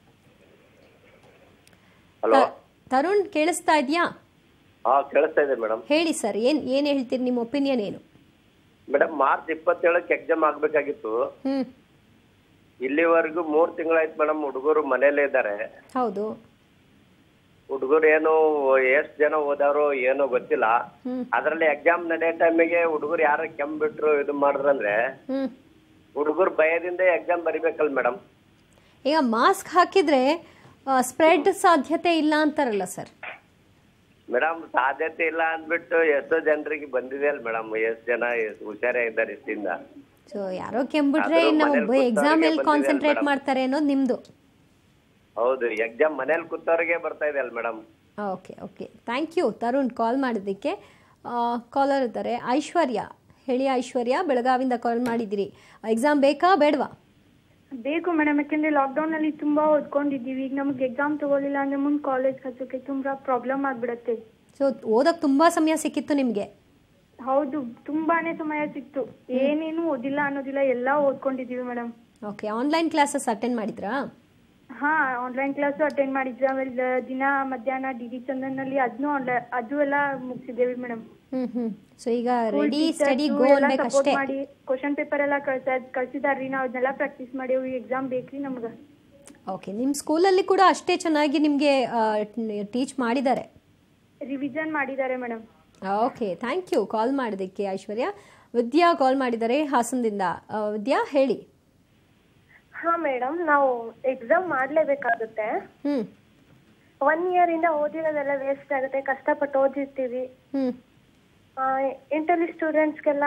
ಹಲೋ ತ- ತರುಣ್ ಕೇಳಿಸ್ತಾ ಇದೆಯಾ ಹಾ ಕೇಳಿಸ್ತಾ ಇದೆ ಮೇಡಮ್ ಹೇಳಿ ಸರ್ ಏನು ಏನು ಹೇಳ್ತೀರಿ ನಿಮ್ಮ ಒಪಿನಿಯನ್ ಏನು ಮೇಡಮ್ ಮಾರ್ಚ್ ಇಪ್ಪತ್ತೇಳಕ್ಕೆ ಎಕ್ಸಾಮ್ ಆಗ್ಬೇಕಾಗಿತ್ತು ಹ್ಞೂ ಇಲ್ಲಿವರೆಗೂ ಮೂರ್ ತಿಂಗಳಾಯ್ತು ಮೇಡಮ್ ಹುಡುಗರು ಮನೇಲೇ ಇದ್ದಾರೆ ಹೌದು ಹುಡುಗರು ಏನು ಎಷ್ಟ್ ಜನ ಓದಾರೋ ಏನೋ ಗೊತ್ತಿಲ್ಲ ಹ್ಮ್. ಅದ್ರಲ್ಲಿ ಎಕ್ಸಾಮ್ ನಡೆಯೋ ಟೈಮಿಗೆ ಹುಡುಗರು ಯಾರ ಕೆಮ್ಮು ಬಿಟ್ರು ಇದು ಮಾಡಿದ್ರಂದ್ರೆ ಹ್ಞೂ ಹುಡುಗರು ಭಯದಿಂದ ಎಕ್ಸಾಮ್ ಬರಿಬೇಕಲ್ ಮೇಡಮ್ ಈಗ ಮಾಸ್ಕ್ ಹಾಕಿದ್ರೆ ಸ್ಪ್ರೆಡ್ ಸಾಧ್ಯತೆ ಇಲ್ಲ ಅಂತಾರಲ್ಲ ಸರ್ ಮೇಡಮ್ ಸಾಧ್ಯತೆ ಇಲ್ಲ ಅಂದ್ಬಿಟ್ಟು ಎಷ್ಟೋ ಜನರಿಗೆ ಬಂದಿದೆ ಅಲ್ ಮೇಡಮ್ ಎಷ್ಟ್ ಜನ ಎಷ್ಟ್ ಹುಷಾರೇ ಇದ್ದಾರೆ ಇಷ್ಟಿಂದ ಸೊ ಯಾರೋ ಕೆಂಬಿಟ್ರೆ ಆದ್ರೂ ಇನ್ನು ಮನೇಲ್ ಕೂತವ್ರಿಗೆ ಎಕ್ಸಾಮ್ ಎಲ್ಲಿ ಬಂದಿದೆ ಕಾನ್ಸಂಟ್ರೇಟ್ madam. ಮಾಡ್ತಾರೆ ಅನ್ನೋದು ನಿಮ್ಮದು ಹೌದು ಎಕ್ಸಾಮ್ ಮನೇಲಿ ಕೂತವ್ರಿಗೆ ಬರ್ತಾ ಇದೆ ಅಲ್ madam okay okay thank you Tarun call ಮಾಡಿದ್ದಕ್ಕೆ ಕಾಲರ್ ಇದ್ದಾರೆ ಐಶ್ವರ್ಯ ಹೇಳಿ ಐಶ್ವರ್ಯ ಬೆಳಗಾವಿಂದ ಕಾಲ್ ಮಾಡಿದ್ದೀರಿ ಎಕ್ಸಾಮ್ ಬೇಕಾ ಬೇಡವಾ ಬೇಕು ಮೇಡಮ್ ಯಾಕೆಂದ್ರೆ ಲಾಕ್ಡೌನ್ ಅಲ್ಲಿ ತುಂಬಾ ಓದ್ಕೊಂಡಿದ್ದೀವಿ ಈಗ ನಮಗೆ ಎಕ್ಸಾಮ್ ತಗೊಳ್ಳಿಲ್ಲ ಅಂದ್ರೆ ಮುಂದೆ ಕಾಲೇಜ್ ಹಚ್ಚೋಕೆ ತುಂಬಾ ಪ್ರಾಬ್ಲಮ್ ಆಗ್ಬಿಡತ್ತೆ ಸೊ ಓದಕ್ಕೆ ತುಂಬ ಸಮಯ ಸಿಕ್ಕಿತ್ತು ನಿಮಗೆ ಹೌದು ತುಂಬಾನೇ ಸಮಯ ಸಿಕ್ತು ಏನೇನು ಓದಿಲ್ಲ ಅನ್ನೋದಿಲ್ಲ ಎಲ್ಲ ಓದ್ಕೊಂಡಿದೀವಿ madam okay online classes attend ಮಾಡಿದ್ರಾ ಹಾ ಆನ್ಲೈನ್ ಕ್ಲಾಸು ಅಟೆಂಡ್ ಮಾಡಿದ್ವಿ ಆಮೇಲೆ ದಿನ ಮಧ್ಯಾಹ್ನ ಡಿ ಡಿ ಚಂದನ್ನಲ್ಲಿ ಅದನ್ನು ಆನ್ಲೈನ್ ಅದು ಎಲ್ಲ ಮುಗಿಸಿದ್ದೇವೆ ಮೇಡಮ್ ಹ್ಞೂ ಹ್ಞೂ ಸೊ ಈಗ ರೆಡಿ ಸ್ಟಡಿ ಗೋ ಸಪೋರ್ಟ್ ಅನ್ಬೇಕಷ್ಟೇ ಮಾಡಿ ಕ್ವಶನ್ ಪೇಪರ್ ಎಲ್ಲ ಕಳ್ಸ ಕಳ್ಸಿದಾರ್ರಿ ನಾವು ಅದನ್ನೆಲ್ಲ ಪ್ರಾಕ್ಟೀಸ್ ಮಾಡೇವಿ ಎಕ್ಸಾಮ್ ಬೇಕ್ರಿ ನಮ್ಗೆ ಓಕೆ ನಿಮ್ಮ ಸ್ಕೂಲಲ್ಲಿ ಕೂಡ ಅಷ್ಟೇ ಚೆನ್ನಾಗಿ ನಿಮಗೆ ಟೀಚ್ ಮಾಡಿದ್ದಾರೆ ರಿವಿಷನ್ ಮಾಡಿದ್ದಾರೆ madam okay thank you call ಮಾಡೋದಕ್ಕೆ ಐಶ್ವರ್ಯ ವಿದ್ಯಾ ಕಾಲ್ ಮಾಡಿದ್ದಾರೆ ಹಾಸನದಿಂದ ಆ, ವಿದ್ಯಾ ಹೇಳಿ ಹಾ ಮೇಡಮ್ ನಾವು ಎಕ್ಸಾಮ್ ಮಾಡ್ಲೇಬೇಕಾಗುತ್ತೆ ಹ್ಞೂ ಒನ್ ಇಯರ್ ಇಂದ ಓದಿರೋದೆಲ್ಲ ವೇಸ್ಟ್ ಆಗುತ್ತೆ ಕಷ್ಟಪಟ್ಟು ಓದಿರ್ತೀವಿ ಹ್ಮ್ ಇಂಟರ್ವ್ಯೂ ಸ್ಟೂಡೆಂಟ್ಸ್ಗೆಲ್ಲ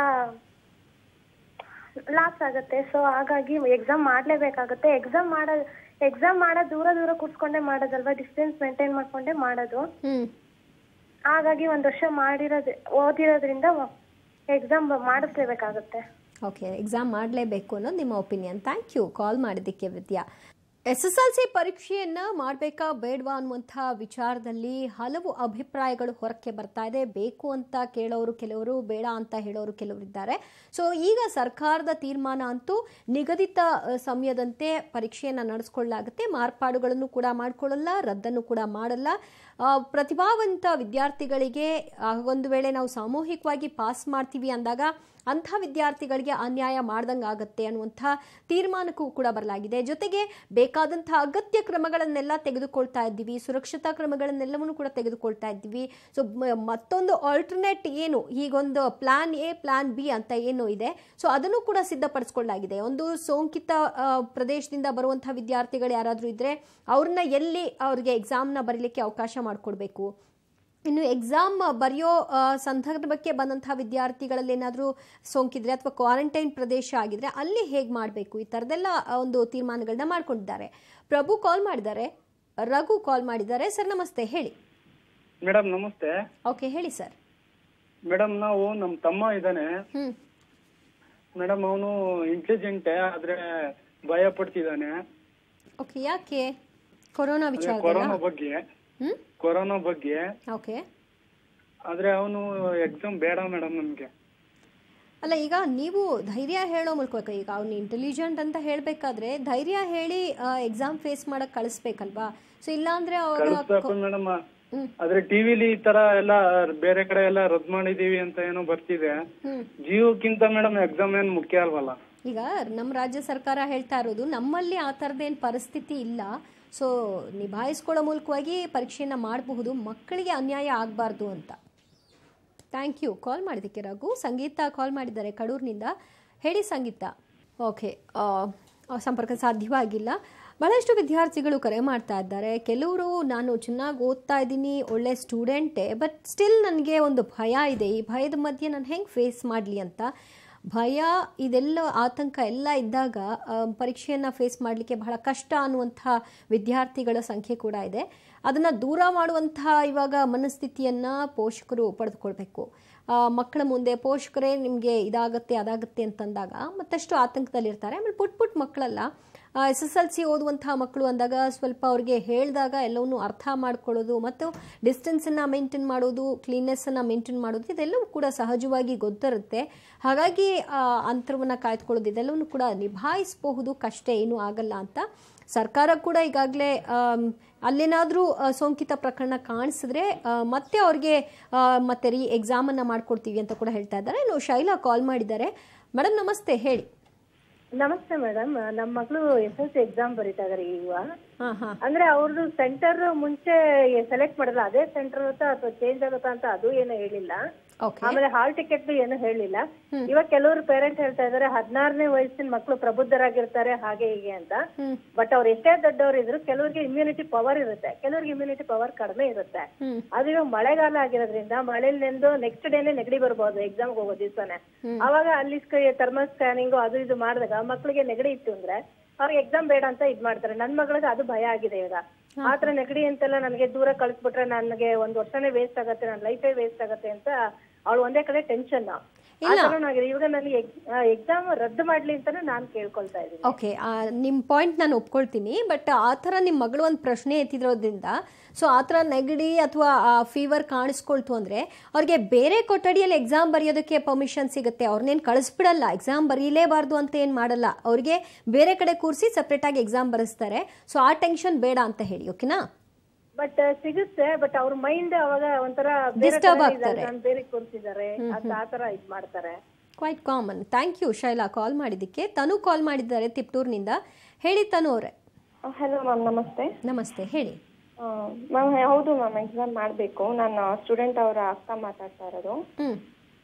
ಲಾಸ್ ಆಗುತ್ತೆ ಸೊ ಹಾಗಾಗಿ ಎಕ್ಸಾಮ್ ಮಾಡ್ಲೇಬೇಕಾಗುತ್ತೆ ಎಕ್ಸಾಮ್ ಮಾಡೋ ಎಕ್ಸಾಮ್ ಮಾಡೋದು ದೂರ ದೂರ ಕೂರ್ಸ್ಕೊಂಡೇ ಮಾಡೋದಲ್ವಾ ಡಿಸ್ಟೆನ್ಸ್ ಮೇಂಟೈನ್ ಮಾಡ್ಕೊಂಡೇ ಮಾಡೋದು ಹ್ಮ್ ಹಾಗಾಗಿ ಒಂದ್ ವರ್ಷ ಮಾಡಿರೋದು ಓದಿರೋದ್ರಿಂದ ಎಕ್ಸಾಮ್ ಮಾಡಿಸ್ಲೇಬೇಕಾಗುತ್ತೆ ಓಕೆ ಎಕ್ಸಾಮ್ ಮಾಡಲೇಬೇಕು ಅನ್ನೋದು ನಿಮ್ಮ ಒಪಿನಿಯನ್ ಥ್ಯಾಂಕ್ ಯು ಕಾಲ್ ಮಾಡಿದ್ದಕ್ಕೆ Vidya S S L C ಪರೀಕ್ಷೆಯನ್ನ ಮಾಡಬೇಕಾ ಬೇಡವಾ ಅನ್ನುವಂಥ ವಿಚಾರದಲ್ಲಿ ಹಲವು ಅಭಿಪ್ರಾಯಗಳು ಹೊರಕ್ಕೆ ಬರ್ತಾ ಇದೆ ಬೇಕು ಅಂತ ಕೇಳೋರು ಕೆಲವರು ಬೇಡ ಅಂತ ಹೇಳೋರು ಕೆಲವರು ಇದ್ದಾರೆ ಸೊ ಈಗ ಸರ್ಕಾರದ ತೀರ್ಮಾನ ಅಂತೂ ನಿಗದಿತ ಅ, ಸಮಯದಂತೆ ಪರೀಕ್ಷೆಯನ್ನು ನಡೆಸ್ಕೊಳ್ಳಲಾಗುತ್ತೆ ಮಾರ್ಪಾಡುಗಳನ್ನು ಕೂಡ ಮಾಡಿಕೊಳ್ಳಲ್ಲ ರದ್ದನ್ನು ಕೂಡ ಮಾಡಲ್ಲ ಆ, ಪ್ರತಿಭಾವಂತ ವಿದ್ಯಾರ್ಥಿಗಳಿಗೆ ಆ, ಒಂದು ವೇಳೆ ನಾವು ಸಾಮೂಹಿಕವಾಗಿ ಪಾಸ್ ಮಾಡ್ತೀವಿ ಅಂದಾಗ ಅಂಥ ವಿದ್ಯಾರ್ಥಿಗಳಿಗೆ ಅನ್ಯಾಯ ಮಾಡ್ದಂಗೆ ಆಗುತ್ತೆ ಅನ್ನುವಂಥ ತೀರ್ಮಾನಕ್ಕೂ ಕೂಡ ಬರಲಾಗಿದೆ ಜೊತೆಗೆ ಬೇಕಾದಂಥ ಅಗತ್ಯ ಕ್ರಮಗಳನ್ನೆಲ್ಲ ತೆಗೆದುಕೊಳ್ತಾ ಇದ್ದೀವಿ ಸುರಕ್ಷತಾ ಕ್ರಮಗಳನ್ನೆಲ್ಲವನ್ನು ಕೂಡ ತೆಗೆದುಕೊಳ್ತಾ ಇದ್ದೀವಿ ಸೊ ಮತ್ತೊಂದು ಆಲ್ಟರ್ನೇಟ್ ಏನು ಹೀಗೊಂದು ಪ್ಲಾನ್ ಎ ಪ್ಲಾನ್ ಬಿ ಅಂತ ಏನು ಇದೆ ಸೊ ಅದನ್ನು ಕೂಡ ಸಿದ್ಧಪಡಿಸ್ಕೊಳ್ಳಲಾಗಿದೆ ಒಂದು ಸೋಂಕಿತ ಆ, ಪ್ರದೇಶದಿಂದ ಬರುವಂಥ ವಿದ್ಯಾರ್ಥಿಗಳು ಯಾರಾದರೂ ಇದ್ದರೆ ಅವ್ರನ್ನ ಎಲ್ಲಿ ಅವ್ರಿಗೆ ಎಕ್ಸಾಮ್ನ ಬರೀಲಿಕ್ಕೆ ಅವಕಾಶ ಮಾಡಿಕೊಡ್ಬೇಕು ಇನ್ನು ಎಕ್ಸಾಮ್ ಬರೆಯೋ ಆ, ಸಂದರ್ಭಕ್ಕೆ ಬಂದಂಥ ವಿದ್ಯಾರ್ಥಿಗಳಲ್ಲಿ ಏನಾದರೂ ಸೋಂಕಿದ್ರೆ ಅಥವಾ ಕ್ವಾರಂಟೈನ್ ಪ್ರದೇಶ ಆಗಿದ್ರೆ ಅಲ್ಲಿ ಹೇಗೆ ಮಾಡಬೇಕು ಈ ಥರದ್ದೆಲ್ಲ ಆ, ಒಂದು ತೀರ್ಮಾನಗಳನ್ನ ಮಾಡ್ಕೊಂಡಿದ್ದಾರೆ ಪ್ರಭು ಕಾಲ್ ಮಾಡಿದ್ದಾರೆ ರಘು ಕಾಲ್ ಮಾಡಿದ್ದಾರೆ ಸರ್ ನಮಸ್ತೆ ಹೇಳಿ ಮೇಡಮ್ ನಮಸ್ತೆ ಓಕೆ ಹೇಳಿ ಸರ್ ಮೇಡಮ್ ನಾವು ನಮ್ಮ ತಮ್ಮ ಇದ್ದಾನೆ ಹ್ಞೂ ಮೇಡಮ್ ಅವನು ಇಂಟೆಲಿಜೆಂಟೇ ಆದ್ರೆ ಭಯ ಪಡ್ತಿದ್ದಾನೆ ಓಕೆ ಯಾಕೆ ಕೊರೋನಾ ಅದೇ ವಿಚಾರ ಕೊರೋನಾ ಬಗ್ಗೆ ಹ್ಮ್ ಕೊರೋನಾ ಬಗ್ಗೆ ಓಕೆ ಆದ್ರೆ ಅವನು ಎಕ್ಸಾಮ್ ಬೇಡ ಮೇಡಮ್ ನಮ್ಗೆ ಅಲ್ಲ ಈಗ ನೀವು ಧೈರ್ಯ ಹೇಳೋ ಮೂಲಕ ಈಗ ಅವ್ನು ಇಂಟೆಲಿಜೆಂಟ್ ಅಂತ ಹೇಳಬೇಕಾದ್ರೆ ಧೈರ್ಯ ಹೇಳಿ ಎಕ್ಸಾಮ್ ಫೇಸ್ ಮಾಡಕ್ ಕಳಿಸ್ಬೇಕಲ್ವಾ ಸೊ ಇಲ್ಲಾಂದ್ರೆ ಅವಾಗ ಕಳಿಸ್ಬೇಕು ಮೇಡಮ್ ಆದ್ರೆ ಟಿವಿಲಿ ಈ ತರ ಎಲ್ಲ ಬೇರೆ ಕಡೆ ಎಲ್ಲ ರದ್ದು ಮಾಡಿದೀವಿ ಅಂತ ಏನೋ ಬರ್ತಿದೆ ಹ್ಮ್ ಜೀವಕ್ಕಿಂತ ಮೇಡಮ್ ಎಕ್ಸಾಮ್ ಏನ್ ಮುಖ್ಯ ಅಲ್ವಲ್ಲ ಈಗ ನಮ್ಮ ರಾಜ್ಯ ಸರ್ಕಾರ ಹೇಳ್ತಾ ಇರೋದು ನಮ್ಮಲ್ಲಿ ಆ ಥರದ್ದೇನು ಪರಿಸ್ಥಿತಿ ಇಲ್ಲ ಸೊ ನಿಭಾಯಿಸ್ಕೊಳ್ಳೋ ಮೂಲಕವಾಗಿ ಪರೀಕ್ಷೆಯನ್ನು ಮಾಡಬಹುದು ಮಕ್ಕಳಿಗೆ ಅನ್ಯಾಯ ಆಗಬಾರ್ದು ಅಂತ ಥ್ಯಾಂಕ್ ಯು ಕಾಲ್ ಮಾಡಿದ್ದಕ್ಕೆ ರಘು ಸಂಗೀತ ಕಾಲ್ ಮಾಡಿದ್ದಾರೆ ಕಡೂರಿನಿಂದ ಹೇಳಿ ಸಂಗೀತ ಓಕೆ ಸಂಪರ್ಕ ಸಾಧ್ಯವಾಗಿಲ್ಲ ಬಹಳಷ್ಟು ವಿದ್ಯಾರ್ಥಿಗಳು ಕರೆ ಮಾಡ್ತಾ ಇದ್ದಾರೆ ಕೆಲವರು ನಾನು ಚೆನ್ನಾಗಿ ಓದ್ತಾ ಇದ್ದೀನಿ ಒಳ್ಳೆ ಸ್ಟೂಡೆಂಟೇ ಬಟ್ ಸ್ಟಿಲ್ ನನಗೆ ಒಂದು ಭಯ ಇದೆ ಈ ಭಯದ ಮಧ್ಯೆ ನಾನು ಹೆಂಗೆ ಫೇಸ್ ಮಾಡಲಿ ಅಂತ ಭಯ ಇದೆಲ್ಲ ಆತಂಕ ಎಲ್ಲ ಇದ್ದಾಗ ಪರೀಕ್ಷೆಯನ್ನು ಫೇಸ್ ಮಾಡಲಿಕ್ಕೆ ಬಹಳ ಕಷ್ಟ ಅನ್ನುವಂಥ ವಿದ್ಯಾರ್ಥಿಗಳ ಸಂಖ್ಯೆ ಕೂಡ ಇದೆ ಅದನ್ನು ದೂರ ಮಾಡುವಂತಹ ಇವಾಗ ಮನಸ್ಥಿತಿಯನ್ನು ಪೋಷಕರು ಪಡೆದುಕೊಳ್ಬೇಕು ಆ, ಮಕ್ಕಳ ಮುಂದೆ ಪೋಷಕರೇ ನಿಮಗೆ ಇದಾಗತ್ತೆ ಅದಾಗತ್ತೆ ಅಂತಂದಾಗ ಮತ್ತಷ್ಟು ಆತಂಕದಲ್ಲಿರ್ತಾರೆ ಆಮೇಲೆ ಪುಟ್ ಪುಟ್ ಮಕ್ಕಳಲ್ಲ ಎಸ್ ಎಸ್ ಎಲ್ ಸಿ ಓದುವಂತಹ ಮಕ್ಕಳು ಅಂದಾಗ ಸ್ವಲ್ಪ ಅವ್ರಿಗೆ ಹೇಳಿದಾಗ ಎಲ್ಲವನ್ನೂ ಅರ್ಥ ಮಾಡ್ಕೊಳ್ಳೋದು ಮತ್ತು ಡಿಸ್ಟೆನ್ಸನ್ನು ಮೇಂಟೈನ್ ಮಾಡೋದು ಕ್ಲೀನ್ನೆಸ್ಸನ್ನು ಮೇಂಟೈನ್ ಮಾಡೋದು ಇದೆಲ್ಲವೂ ಕೂಡ ಸಹಜವಾಗಿ ಗೊತ್ತಿರುತ್ತೆ ಹಾಗಾಗಿ ಆ, ಅಂತರವನ್ನು ಕಾಯ್ದುಕೊಳ್ಳೋದು ಇದೆಲ್ಲವನ್ನೂ ಕೂಡ ನಿಭಾಯಿಸಬಹುದು ಕಷ್ಟ ಏನೂ ಆಗಲ್ಲ ಅಂತ ಸರ್ಕಾರ ಕೂಡ ಈಗಾಗಲೇ ಅಲ್ಲೇನಾದರೂ ಸೋಂಕಿತ ಪ್ರಕರಣ ಕಾಣಿಸಿದ್ರೆ ಆ, ಮತ್ತೆ ಅವ್ರಿಗೆ ಆ, ಮತ್ತೆ ರೀ ಎಕ್ಸಾಮನ್ನು ಮಾಡ್ಕೊಡ್ತೀವಿ ಅಂತ ಕೂಡ ಹೇಳ್ತಾ ಇದ್ದಾರೆ ಇನ್ನು ಶೈಲಾ ಕಾಲ್ ಮಾಡಿದ್ದಾರೆ ಮೇಡಮ್ ನಮಸ್ತೆ ಹೇಳಿ ನಮಸ್ತೆ ಮೇಡಮ್ ನಮ್ಮ ಮಗಳು ಎಸ್ ಎಲ್ ಸಿ ಎಕ್ಸಾಮ್ ಬರೀತಾ ಇದಾರೆ ಈಗ ಹಾ ಹಾ ಅಂದ್ರೆ ಅವ್ರದ್ದು ಸೆಂಟರ್ ಮುಂಚೆ ಸೆಲೆಕ್ಟ್ ಮಾಡಲ್ಲ ಅದೇ ಸೆಂಟರ್ ಅಂತ ಅಥವಾ ಚೇಂಜ್ ಆಗುತ್ತಾ ಅಂತ ಅದು ಏನು ಹೇಳಿಲ್ಲ ಓಕೆ ಆಮೇಲೆ ಹಾಲ್ ಟಿಕೆಟ್ ಏನು ಹೇಳಿಲ್ಲ ಇವಾಗ ಕೆಲವರು ಪೇರೆಂಟ್ ಹೇಳ್ತಾ ಇದಾರೆ ಹದಿನಾರನೇ ವಯಸ್ಸಿನ ಮಕ್ಕಳು ಪ್ರಬುದ್ಧರಾಗಿರ್ತಾರೆ ಹಾಗೆ ಹೀಗೆ ಅಂತ ಹ್ಮ್ ಬಟ್ ಅವ್ರು ಎಷ್ಟೇ ದೊಡ್ಡವ್ರು ಇದ್ರು ಕೆಲವರಿಗೆ ಇಮ್ಯುನಿಟಿ ಪವರ್ ಇರುತ್ತೆ ಕೆಲವರಿಗೆ ಇಮ್ಯುನಿಟಿ ಪವರ್ ಕಡಿಮೆ ಇರುತ್ತೆ ಹ್ಮ್ ಅದು ಇವಾಗ ಮಳೆಗಾಲ ಆಗಿರೋದ್ರಿಂದ ಮಳೆಲಿ ನೆಂದು ನೆಕ್ಸ್ಟ್ ಡೇನೆ ನೆಗಡಿ ಬರ್ಬೋದು ಎಕ್ಸಾಮ್ಗೆ ಹೋಗೋ ದಿವಸನೇ ಅವಾಗ ಅಲ್ಲಿ ಥರ್ಮಲ್ ಸ್ಕ್ಯಾನಿಂಗ್ ಅದು ಇದು ಮಾಡಿದಾಗ ಮಕ್ಕಳಿಗೆ ನೆಗಡಿ ಇತ್ತು ಅಂದ್ರೆ ಅವ್ರಿಗೆ ಎಕ್ಸಾಮ್ ಬೇಡ ಅಂತ ಇದ್ ಮಾಡ್ತಾರೆ ನನ್ ಮಗಳಿಗೆ ಅದು ಭಯ ಆಗಿದೆ ಈಗ ಆತರ ನೆಗಡಿ ಅಂತೆಲ್ಲ ನನಗೆ ದೂರ ಕಳಿಸ್ಬಿಟ್ರೆ ನನಗೆ ಒಂದ್ ವರ್ಷನೇ ವೇಸ್ಟ್ ಆಗತ್ತೆ ನನ್ನ ಲೈಫೇ ವೇಸ್ಟ್ ಆಗತ್ತೆ ಅಂತ ಅವಳು ಒಂದೇ ಕಡೆ ಟೆನ್ಷನ್ ಆಗಿದೆ ಇವಾಗ ನನಗೆ ಎಕ್ಸಾಮ್ ರದ್ದು ಮಾಡ್ಲಿ ಅಂತಾನೆ ನಾನ್ ಕೇಳ್ಕೊಳ್ತಾ ಇದ್ದೀನಿ ಓಕೆ ನಿಮ್ಮ ಪಾಯಿಂಟ್ ನಾನು ಒಪ್ಕೊಳ್ತೀನಿ ಬಟ್ ಆ ಥರ ನಿಮ್ಮ ಮಗಳು ಒಂದು ಪ್ರಶ್ನೆ ಎತ್ತಿರೋದ್ರಿಂದ ಸೊ ಆ ಥರ ನೆಗಡಿ ಅಥವಾ ಫೀವರ್ ಕಾಣಿಸ್ಕೊಳ್ತು ಅಂದರೆ ಅವ್ರಿಗೆ ಬೇರೆ ಕೊಠಡಿಯಲ್ಲಿ ಎಕ್ಸಾಮ್ ಬರೆಯೋದಕ್ಕೆ ಪರ್ಮಿಷನ್ ಸಿಗುತ್ತೆ ಅವ್ರನ್ನೇನು ಕಳಿಸ್ಬಿಡಲ್ಲ ಎಕ್ಸಾಮ್ ಬರೀಲೇಬಾರ್ದು ಅಂತ ಏನು ಮಾಡಲ್ಲ ಅವ್ರಿಗೆ ಬೇರೆ ಕಡೆ ಕೂರಿಸಿ ಸಪ್ರೇಟಾಗಿ ಎಕ್ಸಾಮ್ ಬರೆಸ್ತಾರೆ ಸೊ ಆ ಟೆನ್ಷನ್ ಬೇಡ ಅಂತ ಹೇಳಿ ಓಕೆನಾ ಬಟ್ ಸಿಗುತ್ತೆ ಬಟ್ ಅವ್ರ ಮೈಂಡ್ ಅವಾಗ ಒಂಥರ ಬೇರೆ Disturb ತರ ಆಗ್ತಾರೆ. ಇದ್ದಾರೆ, ನಾನ್ ಬೇರೆ ಕೂರ್ಸಿದ್ದಾರೆ ಅಂತ ಆತರ ಇದ್ ಮಾಡ್ತಾರೆ quite common thank you Shaila call ಮಾಡಿದ್ದಕ್ಕೆ ತನು ಕಾಲ್ ಮಾಡಿದ್ದಾರೆ ತಿಪ್ಟೂರ್ನಿಂದ ಹೇಳಿ ತನು ಅವರೇ ಹಲೋ ಮ್ಯಾಮ್ ನಮಸ್ತೆ ನಮಸ್ತೆ ಹೇಳಿ ಮ್ಯಾಮ್ ಹೌದು ಮ್ಯಾಮ್ ಎಕ್ಸಾಮ್ ಮಾಡಬೇಕು ನಾನು ಸ್ಟೂಡೆಂಟ್ ಅವರ ಅಕ್ಕ ಮಾತಾಡ್ತಾ ಇರೋದು ಹ್ಮ್